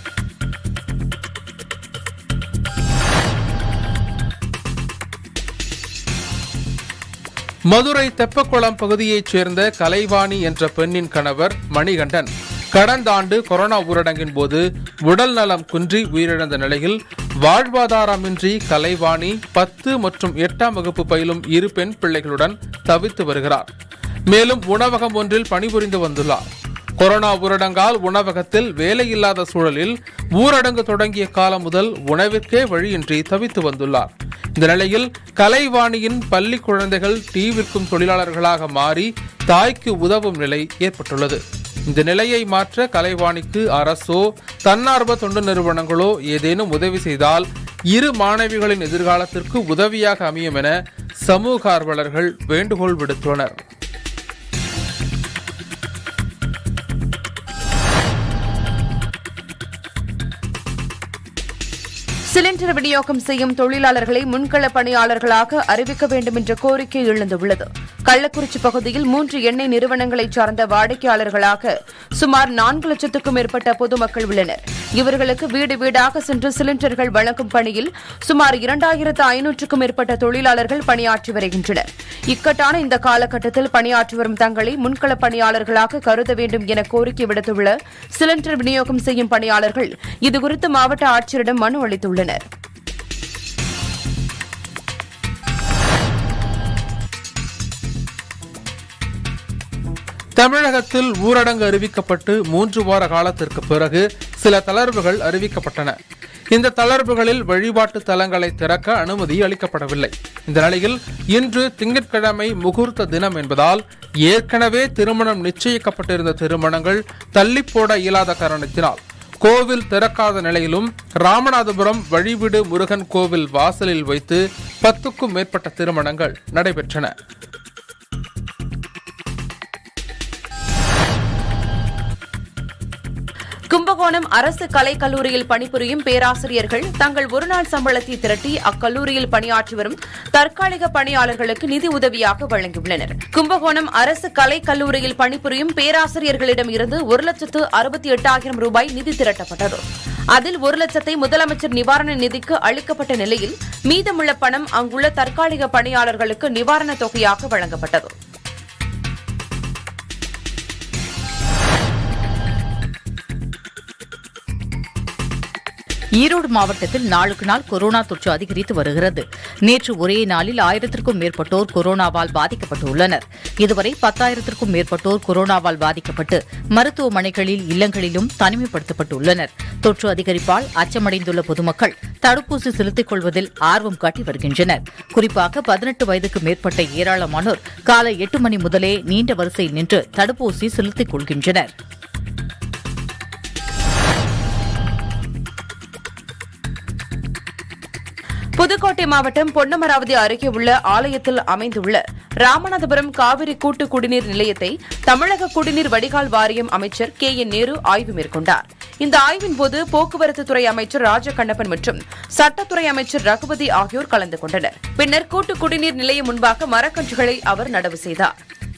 மதுரை தெப்பக்குளம் பகுதியைச் சேர்ந்த கலைவாணி என்ற பெண்ணின் கணவர் மணிகண்டன் கடந்த ஆண்டு கொரோனா ஊரடங்கின் போது உடல் நலம் குன்றி உயிரிழந்த நிலையில் வாழ்வாதாரமின்றி கலைவாணி பத்து மற்றும் எட்டாம் வகுப்பு பயிலும் இரு பெண் பிள்ளைகளுடன் தவித்து வருகிறார் மேலும் உணவகம் ஒன்றில் பணிபுரிந்து வந்துள்ளார் கொரோனா ஊரடங்கால் உணவகத்தில் வேலையில்லாத சூழலில் ஊரடங்கு தொடங்கிய காலம் முதல் உணவிற்கே வழியின்றி தவித்து வந்துள்ளார் இந்த நிலையில் கலைவாணியின் பள்ளி குழந்தைகள் டீ விற்கும் தொழிலாளர்களாக மாறி தாய்க்கு உதவும் நிலை ஏற்பட்டுள்ளது இந்த நிலையை மாற்ற கலைவாணிக்கு அரசோ தன்னார்வ தொண்டு நிறுவனங்களோ ஏதேனும் உதவி செய்தால் இரு மாணவிகளின் எதிர்காலத்திற்கு உதவியாக அமையும் என சமூக ஆர்வலர்கள் வேண்டுகோள் விடுத்துள்ளனர் சிலிண்டர் விநியோகம் செய்யும் தொழிலாளர்களை முன்கள பணியாளர்களாக அறிவிக்க வேண்டும் என்ற கோரிக்கை எழுந்துள்ளது கள்ளக்குறிச்சி பகுதியில் மூன்று எண்ணெய் நிறுவனங்களைச் சார்ந்த வாடிக்கையாளர்களாக சுமார் நான்கு லட்சத்துக்கும் மேற்பட்ட பொதுமக்கள் உள்ளனர் இவர்களுக்கு வீடு வீடாக சென்று சிலிண்டர்கள் வழங்கும் பணியில் சுமார் இரண்டாயிரத்து ஐநூற்றுக்கும் மேற்பட்ட தொழிலாளர்கள் பணியாற்றி வருகின்றனர் இக்கட்டான இந்த காலகட்டத்தில் பணியாற்றி வரும் தங்களை முன்கள பணியாளர்களாக கருத வேண்டும் என கோரிக்கை விடுத்துள்ள சிலிண்டர் விநியோகம் செய்யும் பணியாளர்கள் இதுகுறித்து மாவட்ட ஆட்சியரிடம் மனு அளித்துள்ளனர் தமிழகத்தில் ஊரடங்கு அறிவிக்கப்பட்டு மூன்று வார காலத்திற்கு பிறகு சில தளர்வுகள் அறிவிக்கப்பட்டன இந்த தளர்வுகளில் வழிபாட்டு தலங்களை திறக்க அனுமதி அளிக்கப்படவில்லை இந்த நிலையில் இன்று திங்கட்கிழமை முகூர்த்த தினம் என்பதால் ஏற்கனவே திருமணம் நிச்சயிக்கப்பட்டிருந்த திருமணங்கள் தள்ளி போட இயலாத காரணத்தினால் கோவில் திறக்காத நிலையிலும் ராமநாதபுரம் வழிவிடு முருகன் கோவில் வாசலில் வைத்து பத்துக்கும் மேற்பட்ட திருமணங்கள் நடைபெற்றன கும்பகோணம் அரசு கலைக் கல்லூரியில் பணிபுரியும் பேராசிரியர்கள் தங்கள் ஒருநாள் சம்பளத்தை திரட்டி அக்கல்லூரியில் பணியாற்றி வரும் தற்காலிக பணியாளர்களுக்கு நிதி உதவியாக வழங்கியுள்ளனர் கும்பகோணம் அரசு கலைக் கல்லூரியில் பணிபுரியும் பேராசிரியர்களிடம் இருந்து ஒரு லட்சத்து அறுபத்தி எட்டாயிரம் ரூபாய் நிதி திரட்டப்பட்டது அதில் ஒரு லட்சத்தை முதலமைச்சர் நிவாரண நிதிக்கு அளிக்கப்பட்ட நிலையில் மீதமுள்ள பணம் அங்குள்ள தற்காலிக பணியாளர்களுக்கு நிவாரணத் தொகையாக வழங்கப்பட்டது ஈரோடு மாவட்டத்தில் நாளுக்கு நாள் கொரோனா தொற்று அதிகரித்து வருகிறது நேற்று ஒரே நாளில் ஆயிரத்திற்கும் மேற்பட்டோர் கொரோனாவால் பாதிக்கப்பட்டுள்ளனர் இதுவரை பத்தாயிரத்திற்கும் மேற்பட்டோர் கொரோனாவால் பாதிக்கப்பட்டு மருத்துவமனைகளில் இல்லங்களிலும் தனிமைப்படுத்தப்பட்டுள்ளனர் தொற்று அதிகரிப்பால் அச்சமடைந்துள்ள பொதுமக்கள் தடுப்பூசி செலுத்திக் கொள்வதில் ஆர்வம் காட்டி வருகின்றனர் குறிப்பாக பதினெட்டு வயதுக்கு மேற்பட்ட ஏராளமானோர் காலை எட்டு மணி முதலே நீண்ட வரிசையில் நின்று தடுப்பூசி செலுத்திக் கொள்கின்றனர் புதுக்கோட்டை மாவட்டம் பொன்னமராவதி அருகே உள்ள ஆலயத்தில் அமைந்துள்ள ராமநாதபுரம் காவிரி கூட்டு குடிநீர் நிலையத்தை தமிழக குடிநீர் வடிகால் வாரியம் அமைச்சர் கே என் நேரு ஆய்வு மேற்கொண்டார் இந்த ஆய்வின் போது போக்குவரத்து துறை அமைச்சர் ராஜகண்ணப்பன் மற்றும் சட்டத்துறை அமைச்சர் ரகுபதி ஆகியோர் கலந்து கொண்டனர் பின்னர் கூட்டு குடிநீர் நிலையம் முன்பாக மரக்கன்றுகளை அவர் நடவு செய்தார்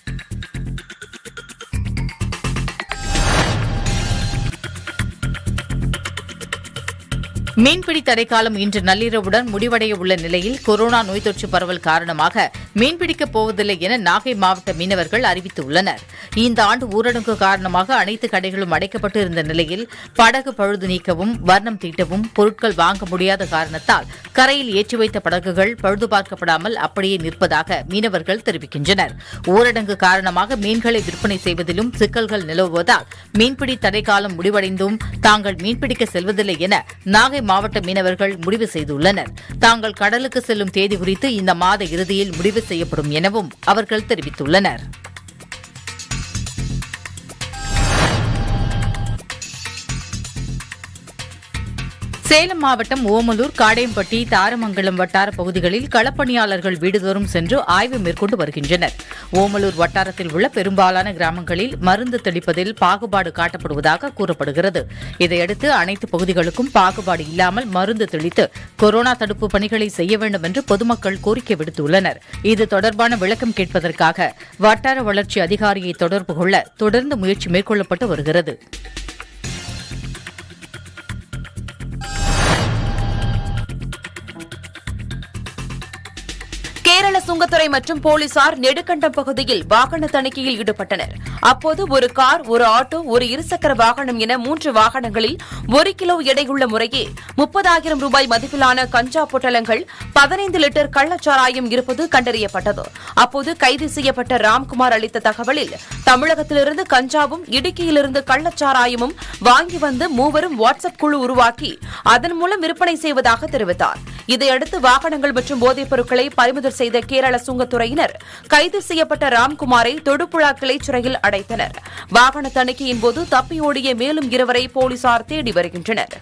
மீன்பிடி தடைக்காலம் இன்று நள்ளிரவுடன் முடிவடைய உள்ள நிலையில் கொரோனா நோய் தொற்று பரவல் காரணமாக மீன்பிடிக்கப் போவதில்லை என நாகை மாவட்ட மீனவர்கள் அறிவித்துள்ளனர் இந்த ஆண்டு ஊரடங்கு காரணமாக அனைத்து கடைகளும் அடைக்கப்பட்டு இருந்த நிலையில் படகு பழுது நீக்கவும் வர்ணம் தீட்டவும் பொருட்கள் வாங்க முடியாத காரணத்தால் கரையில் ஏற்றி வைத்த படகுகள் பழுது பார்க்கப்படாமல் அப்படியே நிற்பதாக மீனவர்கள் தெரிவிக்கின்றனர் ஊரடங்கு காரணமாக மீன்களை விற்பனை செய்வதிலும் சிக்கல்கள் நிலவுவதால் மீன்பிடி தடைக்காலம் முடிவடைந்தும் தாங்கள் மீன்பிடிக்க செல்வதில்லை என நாகை மாவட்ட மீனவர்கள் முடிவு செய்துள்ளனர் தாங்கள் கடலுக்கு செல்லும் தேதி குறித்து இந்த மாத இறுதியில் முடிவு செய்யப்படும் எனவும் அவர்கள் தெரிவித்துள்ளனர் சேலம் மாவட்டம் ஓமலூர் காடையம்பட்டி தாரமங்கலம் வட்டார பகுதிகளில் களப்பணியாளர்கள் வீடுதோறும் சென்று ஆய்வு மேற்கொண்டு வருகின்றனர் ஓமலூர் வட்டாரத்தில் உள்ள பெரும்பாலான கிராமங்களில் மருந்து தெளிப்பதில் பாகுபாடு காட்டப்படுவதாக கூறப்படுகிறது இதையடுத்து அனைத்து பகுதிகளுக்கும் பாகுபாடு இல்லாமல் மருந்து தெளித்து கொரோனா தடுப்பு பணிகளை செய்ய வேண்டும் என்று பொதுமக்கள் கோரிக்கை விடுத்துள்ளனர் இது தொடர்பான விளக்கம் கேட்பதற்காக வட்டார வளர்ச்சி அதிகாரியை தொடர்பு கொள்ள தொடர்ந்து முயற்சி மேற்கொள்ளப்பட்டு வருகிறது கேரள சுங்கத்துறை மற்றும் போலீசார் நெடுக்கண்டம் பகுதியில் வாகன தணிக்கையில் ஈடுபட்டனர் அப்போது ஒரு கார் ஒரு ஆட்டோ ஒரு இருசக்கர வாகனம் என மூன்று வாகனங்களில் ஒரு கிலோ எடையுள்ள முறையே முப்பதாயிரம் ரூபாய் மதிப்பிலான கஞ்சா பொட்டலங்கள் பதினைந்து லிட்டர் கள்ளச்சாராயம் இருப்பது கண்டறியப்பட்டது அப்போது கைது செய்யப்பட்ட ராம்குமார் அளித்த தகவலில் தமிழகத்திலிருந்து கஞ்சாவும் இடுக்கியிலிருந்து கள்ளச்சாராயமும் வாங்கி வந்து மூவரும் வாட்ஸ்அப் குழு உருவாக்கி அதன் மூலம் விற்பனை செய்வதாக தெரிவித்தார் இதையடுத்து வாகனங்கள் மற்றும் போதைப் பொருட்களை பறிமுதல் செய்த கேரள சுங்கத்துறையினர் கைது செய்யப்பட்ட ராம்குமாரை தொடுபுழா கிளைச்சிறையில் அடைத்தனர் வாகன தணிக்கையின் போது தப்பியோடிய மேலும் இருவரை போலீசார் தேடி வருகின்றனர்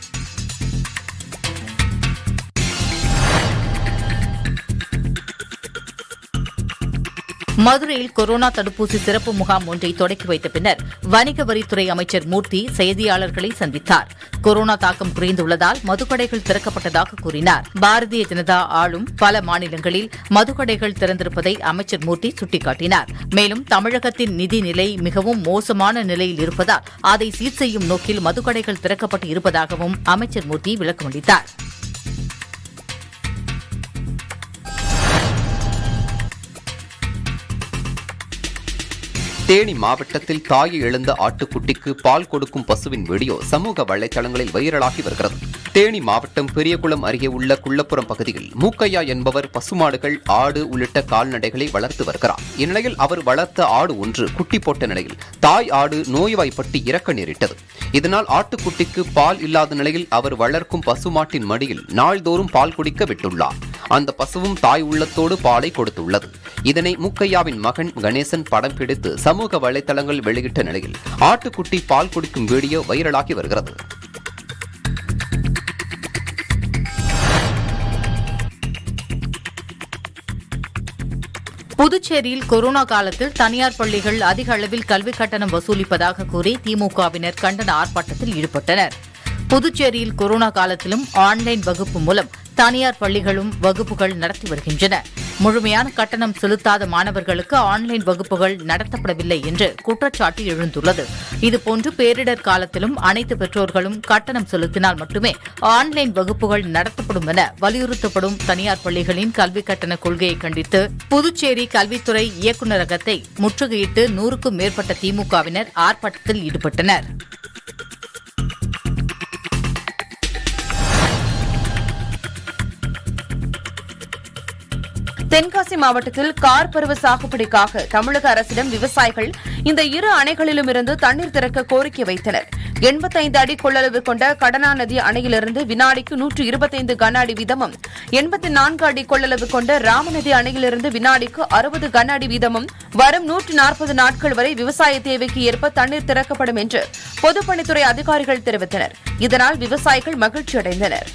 மதுரையில் கொரோனா தடுப்பூசி சிறப்பு முகாம் ஒன்றை தொடக்கி வைத்த பின்னர் வணிக வரித்துறை அமைச்சர் மூர்த்தி செய்தியாளர்களை சந்தித்தார் கொரோனா தாக்கம் குறைந்துள்ளதால் மதுக்கடைகள் திறக்கப்பட்டதாக கூறினார் பாரதிய ஜனதா ஆளும் பல மாநிலங்களில் மதுக்கடைகள் திறந்திருப்பதை அமைச்சர் மூர்த்தி சுட்டிக்காட்டினார் மேலும் தமிழகத்தின் நிதி நிலை மிகவும் மோசமான நிலையில் இருப்பதால் அதை சீர் செய்யும் நோக்கில் மதுக்கடைகள் திறக்கப்பட்டு இருப்பதாகவும் அமைச்சர் மூர்த்தி விளக்கமளித்தார் தேனி மாவட்டத்தில் தாயை இழந்த ஆட்டுக்குட்டிக்கு பால் கொடுக்கும் பசுவின் வீடியோ சமூக வலைதளங்களில் வைரலாகி வருகிறது தேனி மாவட்டம் பெரியகுளம் அருகே உள்ள குள்ளப்புறம் பகுதியில் மூக்கையா என்பவர் பசுமாடுகள் ஆடு உள்ளிட்ட கால்நடைகளை வளர்த்து வருகிறார் இந்நிலையில் அவர் வளர்த்த ஆடு ஒன்று குட்டி போட்ட நிலையில் தாய் ஆடு நோய்வாய்ப்பட்டு இறக்க நேரிட்டது இதனால் ஆட்டுக்குட்டிக்கு பால் இல்லாத நிலையில் அவர் வளர்க்கும் பசுமாட்டின் மடியில் நாள்தோறும் பால் குடிக்க விட்டுள்ளார் அந்த பசுவும் தாய் உள்ளத்தோடு பாலை கொடுத்துள்ளது இதனை முக்கையாவின் மகன் கணேசன் படம் பிடித்து சமூக வலைதளங்கள் வெளியிட்ட நிலையில் ஆட்டுக்குட்டி பால் குடிக்கும் வீடியோ வைரலாகி வருகிறது புதுச்சேரியில் கொரோனா காலத்தில் தனியார் பள்ளிகள் அதிக அளவில் கல்விக் கட்டணம் வசூலிப்பதாக கூறி திமுகவினர் கண்டன ஆர்ப்பாட்டத்தில் ஈடுபட்டனர் புதுச்சேரியில் கொரோனா காலத்திலும் ஆன்லைன் வகுப்பு மூலம் தனியார் பள்ளிகளும் வகுப்புகள் நடத்தி வருகின்றன முழுமையான கட்டணம் செலுத்தாத மாணவர்களுக்கு ஆன்லைன் வகுப்புகள் நடத்தப்படவில்லை என்று குற்றச்சாட்டு எழுந்துள்ளது இதுபோன்று பேரிடர் காலத்திலும் அனைத்து பெற்றோர்களும் கட்டணம் செலுத்தினால் மட்டுமே ஆன்லைன் வகுப்புகள் நடத்தப்படும் என வலியுறுத்தப்படும் தனியார் பள்ளிகளின் கல்விக் கட்டண கொள்கையை கண்டித்து புதுச்சேரி கல்வித்துறை இயக்குநரகத்தை முற்றுகையிட்டு நூறுக்கும் மேற்பட்ட திமுகவினர் ஆர்ப்பாட்டத்தில் ஈடுபட்டனர் தென்காசி மாவட்டத்தில் கார் பருவ சாகுபடிக்காக தமிழக அரசிடம் விவசாயிகள் இந்த இரு அணைகளிலும் இருந்து தண்ணீர் திறக்க கோரிக்கை வைத்தனர் எண்பத்தைந்து அடி கொள்ளளவு கொண்ட கடனா நதி அணையிலிருந்து வினாடிக்கு நூற்று இருபத்தைந்து கன அடி வீதமும் எண்பத்தி நான்கு அடி கொள்ளளவு கொண்ட ராமநதி அணையிலிருந்து வினாடிக்கு அறுபது கன அடி வீதமும் வரும் நூற்று நாற்பது நாட்கள் வரை விவசாய தேவைக்கு ஏற்ப தண்ணீர் திறக்கப்படும் என்று பொதுப்பணித்துறை அதிகாரிகள் தெரிவித்தனர் இதனால் விவசாயிகள் மகிழ்ச்சியடைந்தனர்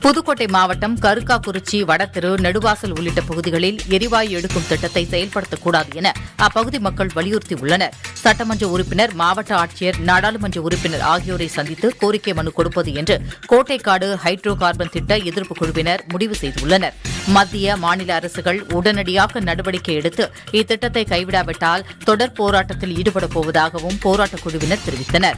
புதுக்கோட்டை மாவட்டம் கருக்காக்குறிச்சி வடதிரு நெடுவாசல் உள்ளிட்ட பகுதிகளில் எரிவாயு எடுக்கும் திட்டத்தை செயல்படுத்தக்கூடாது என அப்பகுதி மக்கள் வலியுறுத்தியுள்ளனர் சட்டமன்ற உறுப்பினர் மாவட்ட ஆட்சியர் நாடாளுமன்ற உறுப்பினர் ஆகியோரை சந்தித்து கோரிக்கை மனு கொடுப்பது என்று கோட்டைக்காடு ஹைட்ரோ கார்பன் திட்ட எதிர்ப்பு குழுவினர் முடிவு செய்துள்ளனர் மத்திய மாநில அரசுகள் உடனடியாக நடவடிக்கை எடுத்து இத்திட்டத்தை கைவிடாவிட்டால் தொடர் போராட்டத்தில் ஈடுபடப் போவதாகவும் போராட்டக் குழுவினர் தெரிவித்தனர்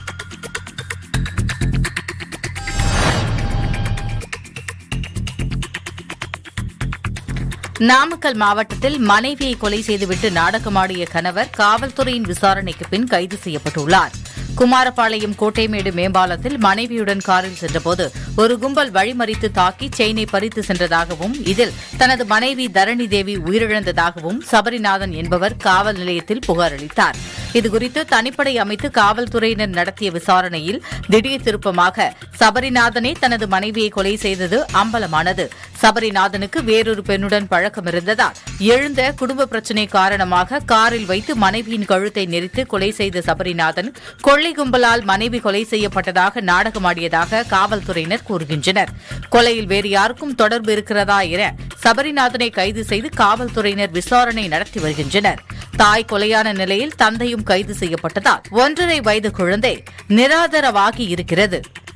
நாமக்கல் மாவட்டத்தில் மனைவியை கொலை செய்துவிட்டு நாடகமாடிய கணவர் காவல்துறையின் விசாரணைக்கு பின் கைது செய்யப்பட்டுள்ளார் குமாரபாளையம் கோட்டைமேடு மேம்பாலத்தில் மனைவியுடன் காரில் சென்றபோது ஒரு கும்பல் வழிமறித்து தாக்கி செயினை பறித்து சென்றதாகவும் இதில் தனது மனைவி தரணி தேவி உயிரிழந்ததாகவும் சபரிநாதன் என்பவர் காவல் நிலையத்தில் புகார் அளித்தார் இதுகுறித்து தனிப்படை அமைத்து காவல்துறையினர் நடத்திய விசாரணையில் திடீர் திருப்பமாக சபரிநாதனே தனது மனைவியை கொலை செய்தது அம்பலமானது சபரிநாதனுக்கு வேறொரு பெண்ணுடன் பழக்கம் இருந்ததால் எழுந்த குடும்ப பிரச்சினை காரணமாக காரில் வைத்து மனைவியின் கழுத்தை நெரித்து கொலை செய்த சபரிநாதன் கொள்ளை கும்பலால் மனைவி கொலை செய்யப்பட்டதாக நாடகமாடியதாக காவல்துறையினர் கூறுகின்றனர் கொலையில் வேறு யாருக்கும் தொடர்பு இருக்கிறதா என சபரிநாதனை கைது செய்து காவல்துறையினர் விசாரணை நடத்தி வருகின்றனர் தாய் கொலையான நிலையில் தந்தையும் கைது செய்யப்பட்டதால் ஒன்றரை வயது குழந்தை நிராதரவாகி இருக்கிறது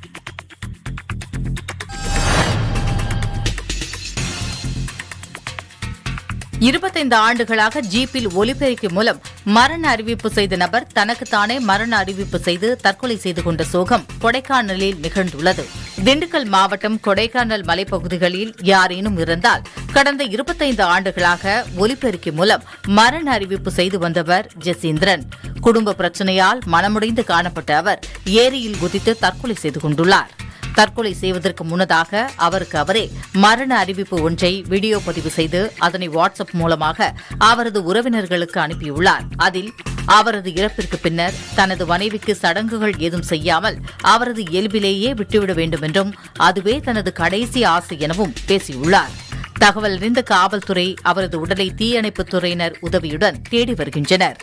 இருபத்தைந்து ஆண்டுகளாக ஜீப்பில் ஒலிபெருக்கி மூலம் மரண அறிவிப்பு செய்த நபர் தனக்குத்தானே மரண அறிவிப்பு செய்து தற்கொலை செய்து கொண்ட சோகம் கொடைக்கானலில் நிகழ்ந்துள்ளது திண்டுக்கல் மாவட்டம் கொடைக்கானல் மலைப்பகுதிகளில் யாரேனும் இருந்தால் கடந்த இருபத்தைந்து ஆண்டுகளாக ஒலிபெருக்கி மூலம் மரண அறிவிப்பு செய்து வந்தவர் ஜெசீந்திரன் குடும்ப பிரச்சனையால் மனமுடைந்து காணப்பட்ட அவர் ஏரியில் குதித்து தற்கொலை செய்து கொண்டுள்ளார் தற்கொலை செய்வதற்கு முன்னதாக அவருக்கு அவரே மரண அறிவிப்பு ஒன்றை வீடியோ பதிவு செய்து அதனை வாட்ஸ்அப் மூலமாக அவரது உறவினர்களுக்கு அனுப்பியுள்ளார் அதில் அவரது இறப்பிற்கு பின்னர் தனது மனைவிக்கு சடங்குகள் ஏதும் செய்யாமல் அவரது இயல்பிலேயே விட்டுவிட வேண்டும் என்றும் அதுவே தனது கடைசி ஆசை எனவும் பேசியுள்ளார் தகவல் அறிந்த காவல்துறை அவரது உடலை தீயணைப்புத் துறையினர் உதவியுடன் தேடி வருகின்றனர்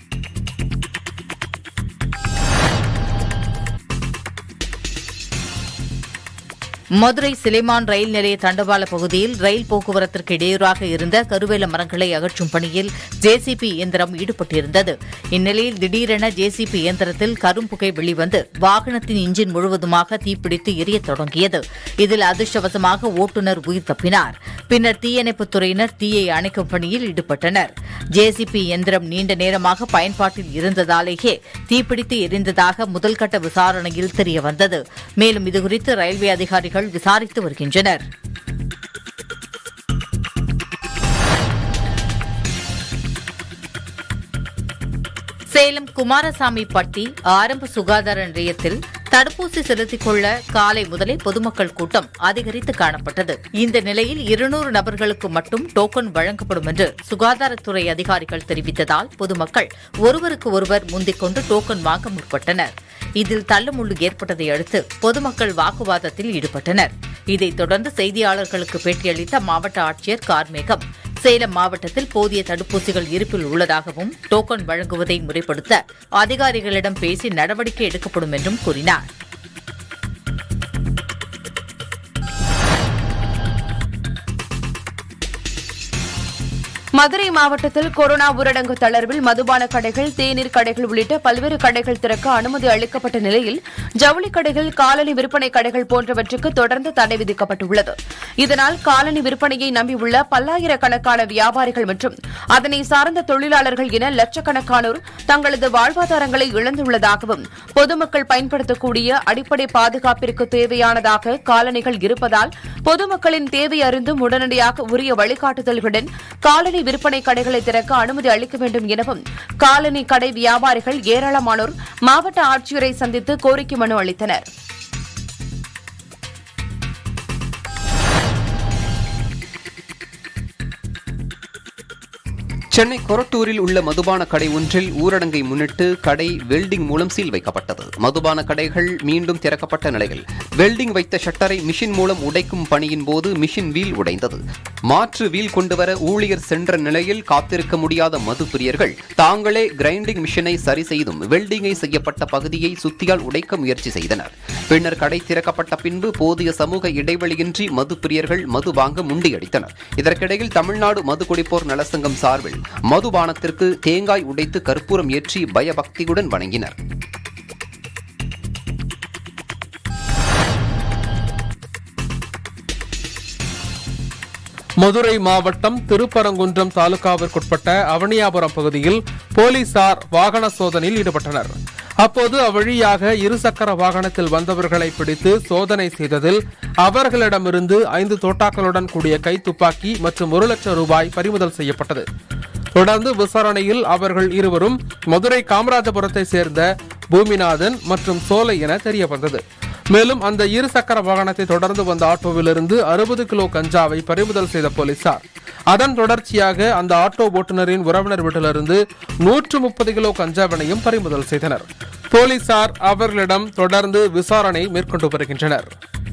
மதுரை சிலைமான் ரயில் நிலைய தண்டவாள பகுதியில் ரயில் போக்குவரத்திற்கு இடையூறாக இருந்த கருவேல மரங்களை அகற்றும் பணியில் ஜேசிபி இயந்திரம் ஈடுபட்டிருந்தது இந்நிலையில் திடீரென ஜேசிபி இயந்திரத்தில் கரும்புகை வெளிவந்து வாகனத்தின் இன்ஜின் முழுவதுமாக தீப்பிடித்து எரியத் தொடங்கியது இதில் அதிர்ஷ்டவசமாக ஓட்டுநர் உயிர் தப்பினார் பின்னர் தீயணைப்புத் துறையினர் தீயை அணைக்கும் பணியில் ஈடுபட்டனர் ஜேசிபி இயந்திரம் நீண்ட நேரமாக பயன்பாட்டில் இருந்ததாலேயே தீப்பிடித்து எரிந்ததாக முதல்கட்ட விசாரணையில் தெரியவந்தது மேலும் இதுகுறித்து ரயில்வே அதிகாரிகள் விசாரித்து வருகின்றனர் சேலம் குமாரசாமி பட்டி ஆரம்ப சுகாதார நிலையத்தில் தடுப்பூசி செலுத்திக் கொள்ள காலை முதலே பொதுமக்கள் கூட்டம் அதிகரித்து காணப்பட்டது இந்த நிலையில் இருநூறு நபர்களுக்கு மட்டும் டோக்கன் வழங்கப்படும் என்று சுகாதாரத்துறை அதிகாரிகள் தெரிவித்ததால் பொதுமக்கள் ஒருவருக்கு ஒருவர் முந்திக் கொண்டு டோக்கன் வாங்க முற்பட்டனர் இதில் தள்ளுமுள்ளு ஏற்பட்டதை அடுத்து பொதுமக்கள் வாக்குவாதத்தில் ஈடுபட்டனர் இதைத் தொடர்ந்து செய்தியாளர்களுக்கு பேட்டியளித்த மாவட்ட ஆட்சியர் கார்மேகம் சேலம் மாவட்டத்தில் போதிய தடுப்பூசிகள் இருப்பில் உள்ளதாகவும் டோக்கன் வழங்குவதை முறைப்படுத்த அதிகாரிகளிடம் பேசி நடவடிக்கை எடுக்கப்படும் என்றும் கூறினார் மதுரை மாவட்டத்தில் கொரோனா ஊரடங்கு தளர்வில் மதுபான கடைகள் தேநீர் கடைகள் உள்ளிட்ட பல்வேறு கடைகள் திறக்க அனுமதி அளிக்கப்பட்ட நிலையில் ஜவுளி கடைகள் காலனி விற்பனை கடைகள் போன்றவற்றுக்கு தொடர்ந்து தடை விதிக்கப்பட்டுள்ளது இதனால் காலனி விற்பனையை நம்பியுள்ள பல்லாயிரக்கணக்கான வியாபாரிகள் மற்றும் அதனை சார்ந்த தொழிலாளர்கள் என லட்சக்கணக்கானோர் தங்களது வாழ்வாதாரங்களை இழந்துள்ளதாகவும் பொதுமக்கள் பயன்படுத்தக்கூடிய அடிப்படை பாதுகாப்பிற்கு தேவையானதாக காலனிகள் இருப்பதால் பொதுமக்களின் தேவை அறிந்தும் உடனடியாக உரிய வழிகாட்டுதல்களுடன் காலனி விற்பனை கடைகளை திறக்க அனுமதி அளிக்க வேண்டும் எனவும் காலனி கடை வியாபாரிகள் ஏராளமானோர் மாவட்ட ஆட்சியரை சந்தித்து கோரிக்கை மனு அளித்தனர் சென்னை கொரட்டூரில் உள்ள மதுபான கடை ஒன்றில் ஊரடங்கை முன்னிட்டு கடை வெல்டிங் மூலம் சீல் வைக்கப்பட்டது மதுபான கடைகள் மீண்டும் திறக்கப்பட்ட நிலையில் வெல்டிங் வைத்த ஷட்டரை மிஷின் மூலம் உடைக்கும் பணியின் போது மிஷின் வீல் உடைந்தது மாற்று வீல் கொண்டுவர ஊழியர் சென்ற நிலையில் காத்திருக்க முடியாத மது பிரியர்கள் தாங்களே கிரைண்டிங் மிஷினை சரி செய்தும் வெல்டிங்கை செய்யப்பட்ட பகுதியை சுத்தியால் உடைக்க முயற்சி செய்தனர் பின்னர் கடை திறக்கப்பட்ட பின்பு போதிய சமூக இடைவெளியின்றி மது பிரியர்கள் மது வாங்க முண்டியடித்தனர் இதற்கிடையில் தமிழ்நாடு மது குடிப்போர் நலசங்கம் சார்பில் மதுபானத்திற்கு தேங்காய் உடைத்து கற்பூரம் ஏற்றி பயபக்தியுடன் வணங்கினர் மதுரை மாவட்டம் திருப்பரங்குன்றம் தாலுகாவிற்குட்பட்ட அவனியாபுரம் பகுதியில் போலீசார் வாகன சோதனையில் ஈடுபட்டனர் அப்போது அவ்வழியாக இருசக்கர வாகனத்தில் வந்தவர்களை பிடித்து சோதனை செய்ததில் அவர்களிடமிருந்து ஐந்து தோட்டாக்களுடன் கூடிய கைத்துப்பாக்கி மற்றும் ஒரு லட்சம் ரூபாய் பறிமுதல் செய்யப்பட்டது தொடர்ந்து விசாரணையில் அவர்கள் இருவரும் மதுரை காமராஜபுரத்தை சேர்ந்த பூமிநாதன் மற்றும் சோலை என தெரிய வந்தது மேலும் அந்த இரு சக்கர வாகனத்தை தொடர்ந்து வந்த ஆட்டோவிலிருந்து அறுபது கிலோ கஞ்சாவை பறிமுதல் செய்த போலீசார் அதன் தொடர்ச்சியாக அந்த ஆட்டோ ஓட்டுநரின் உறவினர் வீட்டிலிருந்து நூற்று முப்பது கிலோ கஞ்சாவினையும் பறிமுதல் செய்தனர் போலீசார் அவர்களிடம் தொடர்ந்து விசாரணை மேற்கொண்டு வருகின்றனர்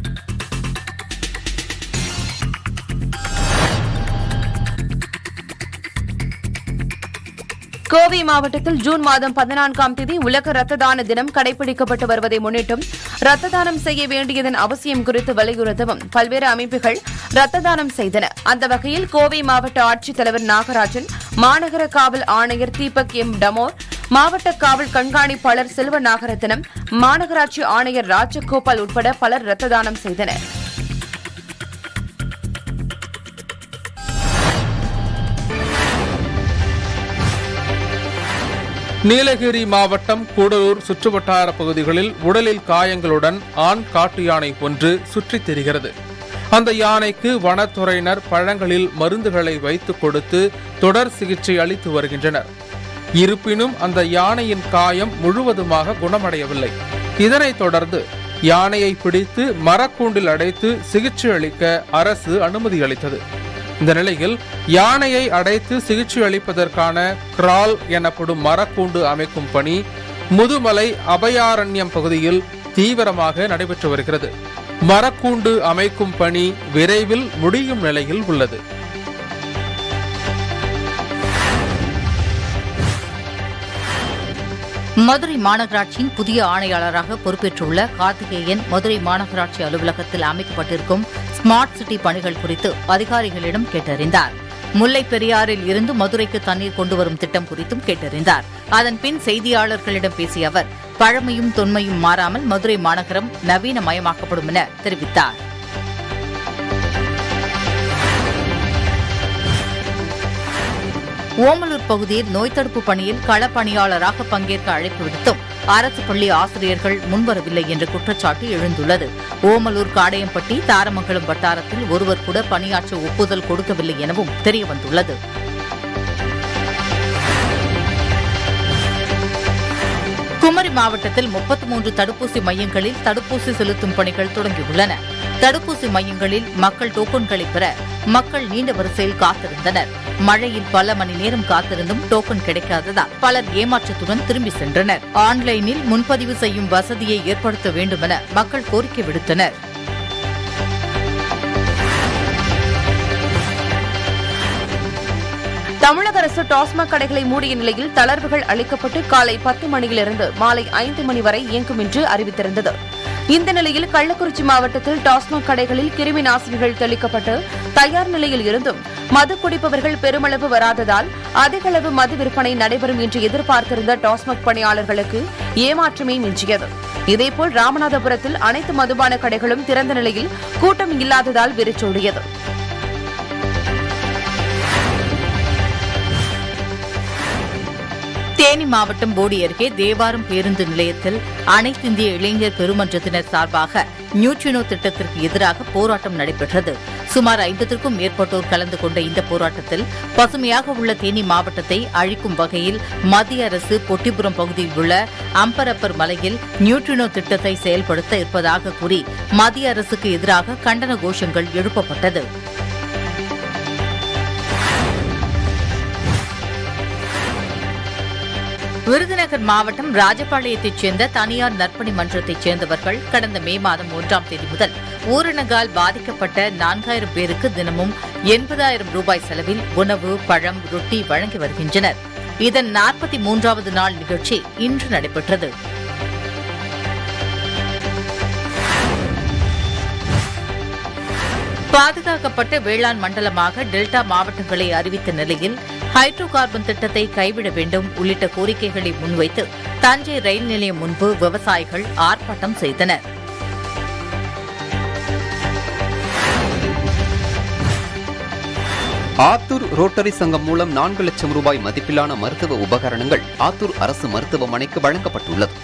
கோவை மாவட்டத்தில் ஜூன் மாதம் பதினான்காம் தேதி உலக ரத்த தான தினம் கடைபிடிக்கப்பட்டு வருவதை முன்னிட்டும் ரத்த தானம் செய்ய வேண்டியதன் அவசியம் குறித்து வலியுறுத்தவும் பல்வேறு அமைப்புகள் ரத்த தானம் செய்தன அந்த வகையில் கோவை மாவட்ட ஆட்சித்தலைவர் நாகராஜன் மாநகர காவல் ஆணையர் தீபக் எம் டமோர் மாவட்ட காவல் கண்காணிப்பாளர் செல்வ நாகரத்தினம் மாநகராட்சி ஆணையர் ராஜகோபால் உட்பட பலர் ரத்த தானம் செய்தனர் நீலகிரி மாவட்டம் கூடலூர் சுற்றுவட்டார பகுதிகளில் உடலில் காயங்களுடன் ஆண் காட்டு யானை ஒன்று சுற்றித் திரிகிறது அந்த யானைக்கு வனத்துறையினர் பழங்களில் மருந்துகளை வைத்துக் கொடுத்து தொடர் சிகிச்சை அளித்து வருகின்றனர் இருப்பினும் அந்த யானையின் காயம் முழுவதுமாக குணமடையவில்லை இதனைத் தொடர்ந்து யானையை பிடித்து மரக்கூண்டில் அடைத்து சிகிச்சை அளிக்க அரசு அனுமதி அளித்தது இந்த நிலையில் யானையை அடைத்து சிகிச்சை அளிப்பதற்கான கிரால் எனப்படும் மரக்கூண்டு அமைக்கும் பணி முதுமலை அபயாரண்யம் பகுதியில் தீவிரமாக நடைபெற்று வருகிறது மரக்கூண்டு அமைக்கும் பணி விரைவில் முடியும் நிலையில் உள்ளது மதுரை மாநகராட்சியின் புதிய ஆணையாளராக பொறுப்பேற்றுள்ள கார்த்திகேயன் மதுரை மாநகராட்சி அலுவலகத்தில் அமைக்கப்பட்டிருக்கும் ஸ்மார்ட் சிட்டி பணிகள் குறித்து அதிகாரிகளிடம் கேட்டறிந்தார் முல்லை பெரியாறில் இருந்து மதுரைக்கு தண்ணீர் கொண்டு வரும் திட்டம் குறித்தும் கேட்டறிந்தார் அதன் பின் செய்தியாளர்களிடம் பேசிய அவர் பழமையும் தொன்மையும் மாறாமல் மதுரை மாநகரம் நவீனமயமாக்கப்படும் என தெரிவித்தார் ஓமலூர் பகுதியில் நோய் தடுப்பு பணியில் களப்பணியாளராக பங்கேற்க அழைப்பு விடுத்தும் அரசு பள்ளி ஆசிரியர்கள் முன்வரவில்லை என்ற குற்றச்சாட்டு எழுந்துள்ளது ஓமலூர் காடையம்பட்டி தாரமங்கலம் வட்டாரத்தில் ஒருவர் கூட பணியாற்ற ஒப்புதல் கொடுக்கவில்லை எனவும் தெரியவந்துள்ளது குமரி மாவட்டத்தில் முப்பத்தி மூன்று தடுப்பூசி மையங்களில் தடுப்பூசி செலுத்தும் பணிகள் தொடங்கியுள்ளன தடுப்பூசி மையங்களில் மக்கள் டோக்கன்களை பெற மக்கள் நீண்ட வரிசையில் காத்திருந்தனர் மழையில் பல மணி நேரம் காத்திருந்தும் டோக்கன் கிடைக்காததால் பலர் ஏமாற்றத்துடன் திரும்பி சென்றனர் ஆன்லைனில் முன்பதிவு செய்யும் வசதியை ஏற்படுத்த வேண்டுமென மக்கள் கோரிக்கை விடுத்தனர் தமிழக அரசு டாஸ்மாக் கடைகளை மூடிய நிலையில் தளர்வுகள் அளிக்கப்பட்டு காலை பத்து மணியிலிருந்து மாலை ஐந்து மணி வரை இயங்கும் என்று அறிவித்திருந்தது இந்த நிலையில் கள்ளக்குறிச்சி மாவட்டத்தில் டாஸ்மாக் கடைகளில் கிருமி நாசினிகள் தெளிக்கப்பட்டு தயார் நிலையில் இருந்தும் மது குடிப்பவர்கள் பெருமளவு வராததால் அதிக அளவு மது விற்பனை நடைபெறும் என்று எதிர்பார்த்திருந்த டாஸ்மாக் பணியாளர்களுக்கு ஏமாற்றமே மிஞ்சியது இதேபோல் ராமநாதபுரத்தில் அனைத்து மதுபான கடைகளும் திறந்த நிலையில் கூட்டம் இல்லாததால் வெறிச்சோடியது தேனி மாவட்டம் போடி அருகே தேவாரம் பேருந்து நிலையத்தில் அனைத்திந்திய இளைஞர் பெருமன்றத்தினர் சார்பாக நியூட்ரினோ திட்டத்திற்கு எதிராக போராட்டம் நடைபெற்றது சுமார் ஐம்பத்திற்கும் மேற்பட்டோர் கலந்து கொண்ட இந்த போராட்டத்தில் பசுமையாக உள்ள தேனி மாவட்டத்தை அழிக்கும் வகையில் மத்திய அரசு பொட்டிபுரம் பகுதியில் உள்ள அம்பரப்பர் மலையில் நியூட்ரினோ திட்டத்தை செயல்படுத்த இருப்பதாக கூறி மத்திய அரசுக்கு எதிராக கண்டன கோஷங்கள் எழுப்பப்பட்டது விருதுநகர் மாவட்டம் ராஜபாளையத்தைச் சேர்ந்த தனியார் நற்பணி மன்றத்தைச் சேர்ந்தவர்கள் கடந்த மே மாதம் ஒன்றாம் தேதி முதல் ஊரடங்கால் பாதிக்கப்பட்ட நான்காயிரம் பேருக்கு தினமும் எண்பதாயிரம் ரூபாய் செலவில் உணவு பழம் ரொட்டி வழங்கி வருகின்றனர் இதன் நாற்பத்தி மூன்றாவது நாள் நிகழ்ச்சி இன்று நடைபெற்றது பாதுகாக்கப்பட்ட வேளாண் மண்டலமாக டெல்டா மாவட்டங்களை அறிவித்த நிலையில் ஹைட்ரோ கார்பன் திட்டத்தை கைவிட வேண்டும் உள்ளிட்ட கோரிக்கைகளை முன்வைத்து தஞ்சை ரயில் நிலையம் முன்பு விவசாயிகள் ஆர்ப்பாட்டம் செய்தனர் ஆத்தூர் ரோட்டரி சங்கம் மூலம் நான்கு லட்சம் ரூபாய் மதிப்பிலான மருத்துவ உபகரணங்கள் ஆத்தூர் அரசு மருத்துவமனைக்கு வழங்கப்பட்டுள்ளது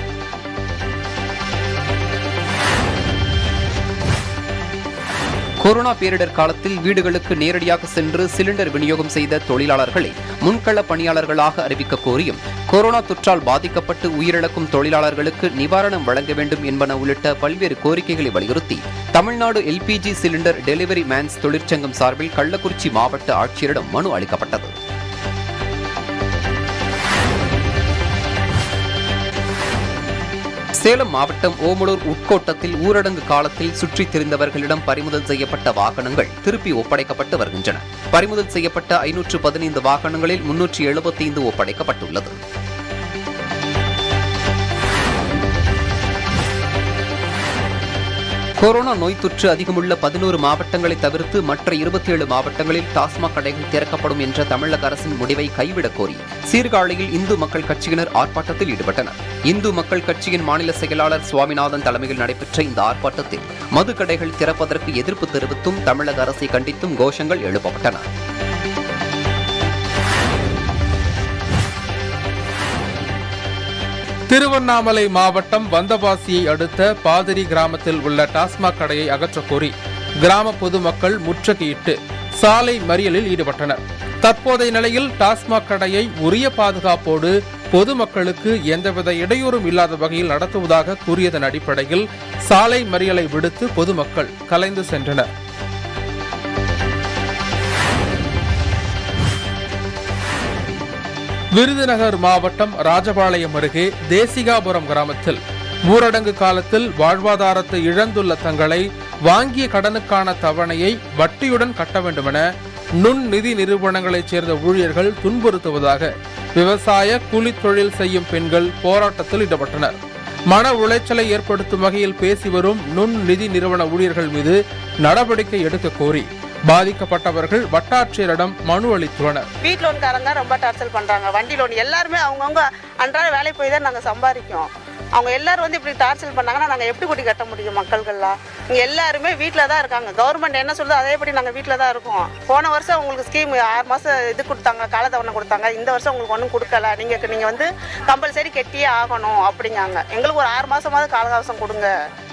கொரோனா பேரிடர் காலத்தில் வீடுகளுக்கு நேரடியாக சென்று சிலிண்டர் விநியோகம் செய்த தொழிலாளர்களை முன்கள பணியாளர்களாக அறிவிக்க கோரியும் கொரோனா தொற்றால் பாதிக்கப்பட்டு உயிரிழக்கும் தொழிலாளர்களுக்கு நிவாரணம் வழங்க வேண்டும் என்பன உள்ளிட்ட பல்வேறு கோரிக்கைகளை வலியுறுத்தி Tamil Nadu LPG cylinder delivery men's தொழிற்சங்கம் சார்பில் கள்ளக்குறிச்சி மாவட்ட ஆட்சியரிடம் மனு அளிக்கப்பட்டது சேலம் மாவட்டம் ஓமலூர் உட்கோட்டத்தில் ஊரடங்கு காலத்தில் சுற்றித் திரிந்தவர்களிடம் பறிமுதல் செய்யப்பட்ட வாகனங்கள் திருப்பி ஒப்படைக்கப்பட்டு வருகின்றன பறிமுதல் செய்யப்பட்ட ஐநூற்று பதினைந்து வாகனங்களில் முன்னூற்றி எழுபத்தைந்து ஒப்படைக்கப்பட்டுள்ளது கொரோனா நோய் தொற்று அதிகமுள்ள பதினோரு மாவட்டங்களை தவிர்த்து மற்ற இருபத்தி ஏழு மாவட்டங்களில் டாஸ்மாக் கடைகள் திறக்கப்படும் என்ற தமிழக அரசின் முடிவை கைவிடக் கோரி சீர்காழியில் இந்து மக்கள் கட்சியினர் ஆர்ப்பாட்டத்தில் ஈடுபட்டனர் இந்து மக்கள் கட்சியின் மாநில செயலாளர் சுவாமிநாதன் தலைமையில் நடைபெற்ற இந்த ஆர்ப்பாட்டத்தில் மது கடைகள் திறப்பதற்கு எதிர்ப்பு தெரிவித்தும் தமிழக அரசை கண்டித்தும் கோஷங்கள் எழுப்பப்பட்டன திருவண்ணாமலை மாவட்டம் வந்தவாசியை அடுத்த பாதிரி கிராமத்தில் உள்ள டாஸ்மாக் கடையை அகற்றக் கோரி கிராம பொதுமக்கள் முற்றுகையிட்டு சாலை மறியலில் ஈடுபட்டனர் தற்போதைய நிலையில் டாஸ்மாக் கடையை உரிய பாதுகாப்போடு பொதுமக்களுக்கு எந்தவித இடையூறும் இல்லாத வகையில் நடத்துவதாக கூறியதன் அடிப்படையில் சாலை மறியலை விடுத்து பொதுமக்கள் கலைந்து சென்றனர் விருதுநகர் மாவட்டம் ராஜபாளையம் அருகே தேசிகாபுரம் கிராமத்தில் ஊரடங்கு காலத்தில் வாழ்வாதாரத்தை இழந்துள்ள தங்களை வாங்கிய கடனுக்கான தவணையை வட்டியுடன் கட்ட வேண்டுமென நுண் நிதி நிறுவனங்களைச் சேர்ந்த ஊழியர்கள் துன்புறுத்துவதாக விவசாய கூலித் தொழில் செய்யும் பெண்கள் போராட்டத்தில் ஈடுபட்டனர் மன உளைச்சலை ஏற்படுத்தும் வகையில் பேசி வரும் நுண் நிதி நிறுவன ஊழியர்கள் மீது நடவடிக்கை எடுக்க கோரி பாதிக்கப்பட்டவர்கள் வட்டாட்சியரிடம் மனு அளித்துள்ளனர் வீட் லோன்காரங்க ரொம்ப டார்ச்சல் பண்றாங்க வண்டி லோன் எல்லாருமே அவங்கவுங்க அன்றாட வேலைக்கு போய் தான் நாங்கள் சம்பாதிக்கோம் அவங்க எல்லாரும் வந்து இப்படி டார்ச்சல் பண்ணாங்கன்னா நாங்கள் எப்படி கூட்டி கட்ட முடியும் மக்கள்கள்லாம் இங்கே எல்லாருமே வீட்டில் தான் இருக்காங்க கவர்மெண்ட் என்ன சொல்லுதோ அதேபடி நாங்கள் வீட்டில் தான் இருக்கோம் போன வருஷம் உங்களுக்கு ஸ்கீம் ஆறு மாதம் இது கொடுத்தாங்க காலத்தவணை கொடுத்தாங்க இந்த வருஷம் உங்களுக்கு ஒன்றும் கொடுக்கல நீங்கள் நீங்கள் வந்து கம்பல்சரி கெட்டியே ஆகணும் அப்படிங்காங்க எங்களுக்கு ஒரு ஆறு மாதமாவது காலகாசம் கொடுங்க